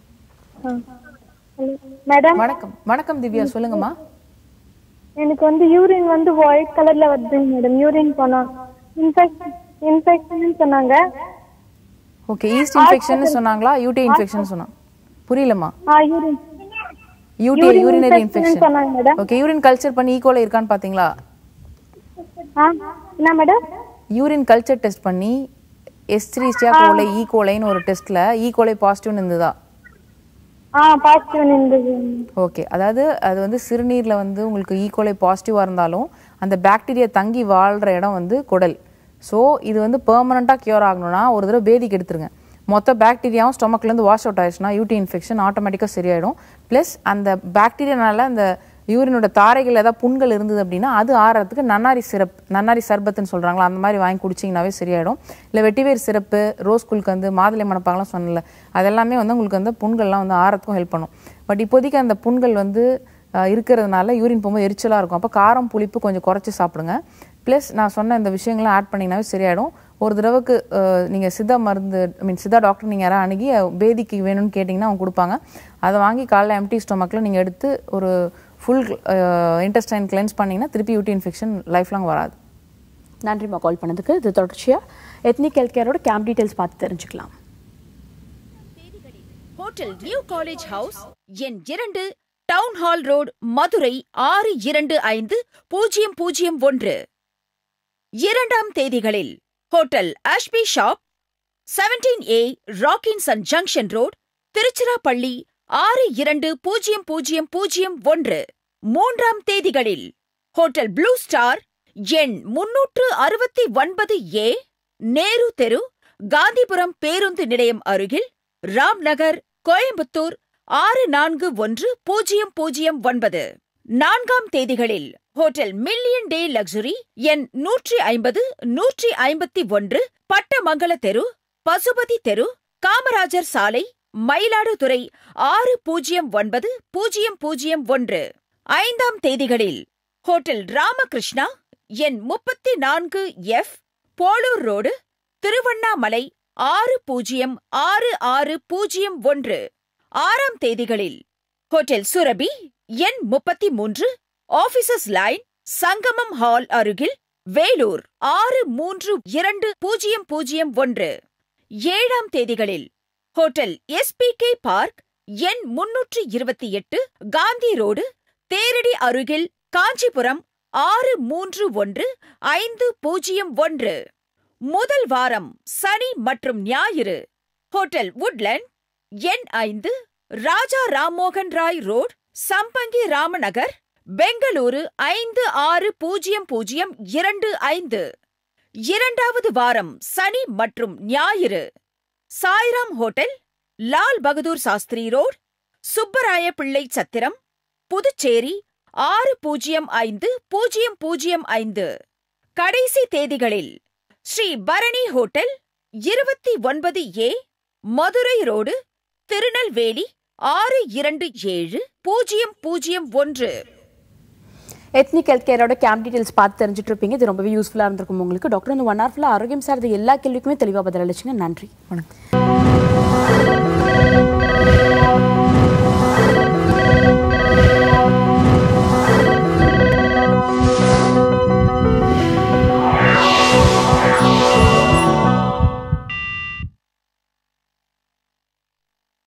மேடம் வணக்கம் வணக்கம் திவ்யா சொல்லுங்கம்மா எனக்கு வந்து யூரின் வந்து ஒயிட் கலர்ல வருது மேடம் யூரின் போனா இன்ஃபெக்ஷன் இன்ஃபெக்ஷன் சொன்னாங்க ஓகே ஈஸ்ட் இன்ஃபெக்ஷன் சொன்னாங்களா யூடி இன்ஃபெக்ஷன் சொன்னாங்க புரியலம்மா ஆ urine UTI Urine urinary infection infection சொன்னாங்க மேடம் ஓகே யூரின் கல்ச்சர் பண்ணி ஈகோல இருக்கான்னு பாத்தீங்களா ஆ என்ன மேடம் யூரின் கல்ச்சர் டெஸ்ட் பண்ணி எஸ்ட்ரீஸ்டியா கோலை ஈகோலைன்னு ஒரு டெஸ்ட்ல ஈகோலை பாசிட்டிவ்னு இருந்ததா ஆ பாசிட்டிவ் இருந்தது ஓகே அதாவது அது வந்து சிறுநீர்ல வந்து உங்களுக்கு ஈகோலை பாசிட்டிவாக இருந்தாலும் அந்த பாக்டீரியா தங்கி வாழ்கிற இடம் வந்து குடல் ஸோ இது வந்து பெர்மனண்ட்டாக கியூர் ஆகணும்னா ஒரு தடவை பேதிக்கு எடுத்துருங்க மொத்த பாக்டீரியாவும் ஸ்டொமக்லேருந்து வாஷ் அவுட் ஆயிடுச்சுன்னா யூடி இன்ஃபெக்ஷன் ஆட்டோமேட்டிக்காக சரியாயிடும் ப்ளஸ் அந்த பாக்டீரியானால அந்த யூரினோட தாரைகள் ஏதாவது புண்கள் இருந்தது அப்படின்னா அது ஆறதுக்கு நன்னாரி சிரப் நன்னாரி சர்பத்துன்னு சொல்கிறாங்களா அந்த மாதிரி வாங்கி குடிச்சிங்கனாவே சரியாயிடும் இல்லை வெட்டிவேர் சிறப்பு ரோஸ் குல்கந்து மாதுளை மணப்பாங்கலாம் சொன்னல அதெல்லாமே வந்து உங்களுக்கு வந்து புண்கள்லாம் வந்து ஆறதுக்கும் ஹெல்ப் பண்ணும் பட் இப்போதைக்கு அந்த புண்கள் வந்து அஹ், இருக்கிறதுனால யூரின் போகும்போது எரிச்சலாக இருக்கும் அப்போ காரம் புளிப்பு கொஞ்சம் குறைச்சி சாப்பிடுங்க ப்ளஸ் நான் சொன்ன இந்த விஷயங்கள்லாம் ஆட் பண்ணிங்கனாவே சரியாயிடும் ஒரு தடவைக்கு நீங்கள் சித்தா மருந்து ஐ மீன் சித்தா டாக்டர் நீங்கள் யாராவது அணுகி அஹ், பேதிக்கு வேணும்னு கேட்டிங்கன்னா அவங்க கொடுப்பாங்க அதை வாங்கி காலைல எம்டி ஸ்டொமக்கில் நீங்கள் எடுத்து ஒரு ஃபுல் இன்டெஸ்டைன் கிளென்ஸ் பண்ணிங்கன்னா திருப்பி யூடி இன்ஃபெக்ஷன் லைஃப் லாங் வராது நன்றிம்மா கால் பண்ணதுக்கு இது தொடர்ச்சியா எத்னிக் ஹெல்த் கேரோட கேம்ப் டீடைல்ஸ் பார்த்து தெரிஞ்சுக்கலாம் ஹோட்டல் நியூ காலேஜ் ஹவுஸ் எண் இரண்டு டவுன் ஹால் ரோடு மதுரை ஆறு இரண்டு ஐந்து பூஜ்ஜியம் பூஜ்ஜியம் ஒன்று இரண்டாம் தேதிகளில் hotel Ashby shop seventeen A Rockinson junction road Tiruchirappalli ஆறு இரண்டு பூஜ்ஜியம் பூஜ்ஜியம் பூஜ்ஜியம் ஒன்று மூன்றாம் தேதிகளில் ஹோட்டல் ப்ளூ ஸ்டார் எண் முன்னூற்று அறுபத்தி ஒன்பது ஏ நேரு தெரு காந்திபுரம் பேருந்து நிலையம் அருகில் ராம்நகர் கோயம்புத்தூர் ஆறு நான்கு ஒன்று பூஜ்ஜியம் பூஜ்ஜியம் ஒன்பது நான்காம் தேதிகளில் ஹோட்டல் மில்லியன் டே லக்ஸுரி எண் நூற்றி ஐம்பது நூற்றி ஐம்பத்தி ஒன்று பட்டமங்கல தெரு பசுபதி தெரு காமராஜர் சாலை மயிலாடுதுறை ஆறு பூஜ்ஜியம் ஒன்பது பூஜ்ஜியம் பூஜ்ஜியம் ஒன்று ஐந்தாம் தேதிகளில் ஹோட்டல் ராமகிருஷ்ணா எண் முப்பத்தி நான்கு எஃப் போலூர் ரோடு திருவண்ணாமலை ஆறு பூஜ்ஜியம் ஆறு ஆறு பூஜ்ஜியம் ஒன்று ஆறாம் தேதிகளில் ஹோட்டல் சுரபி எண் முப்பத்தி மூன்று ஆபீசர்ஸ் லைன் சங்கமம் ஹால் அருகில் வேலூர் ஆறு மூன்று இரண்டு பூஜ்ஜியம் பூஜ்ஜியம் ஒன்று ஏழாம் தேதிகளில் ஹோட்டல் எஸ்பிகே பார்க் எண் முன்னூற்று இருபத்தி எட்டு காந்தி ரோடு தேரடி அருகில் காஞ்சிபுரம் ஆறு மூன்று ஒன்று ஐந்து பூஜ்ஜியம் ஒன்று முதல் வாரம் சனி மற்றும் ஞாயிறு ஹோட்டல் வுட்லண்ட் எண் ஐந்து ராஜா ராம்மோகன் ராய் ரோட் சம்பங்கி ராமநகர் பெங்களூரு ஐந்து ஆறு பூஜ்ஜியம் பூஜ்ஜியம் இரண்டு ஐந்து இரண்டாவது வாரம் சனி மற்றும் ஞாயிறு சாய்ராம் ஹோட்டல் லால் பகதூர் சாஸ்திரி ரோட் சுப்பராய பிள்ளை சத்திரம் புதுச்சேரி ஆறு பூஜ்ஜியம் ஐந்து பூஜ்ஜியம் பூஜ்ஜியம் ஐந்து கடைசி தேதிகளில் ஸ்ரீ பரணி ஹோட்டல் இருபத்தி ஒன்பது ஏ மதுரை ரோடு திருநெல்வேலி ஆறு இரண்டு ஏழு பூஜ்ஜியம் பூஜ்ஜியம் ஒன்று எத்னிக் ஹெல்த் கேரோட கேம்ப் டீடைல்ஸ் பார்த்து தெரிஞ்சுட்டு இருப்பீங்க இது ரொம்பவே யூஸ்ஃபுல்லாக இருந்திருக்கும் உங்களுக்கு டாக்டர் இந்த ஒன் ஹவர் ஃபுல்லாக ஆரோக்கியம் சார்ந்த எல்லா கேள்விக்குமே தெளிவாக பதிலளிச்சுங்க நன்றி வணக்கம்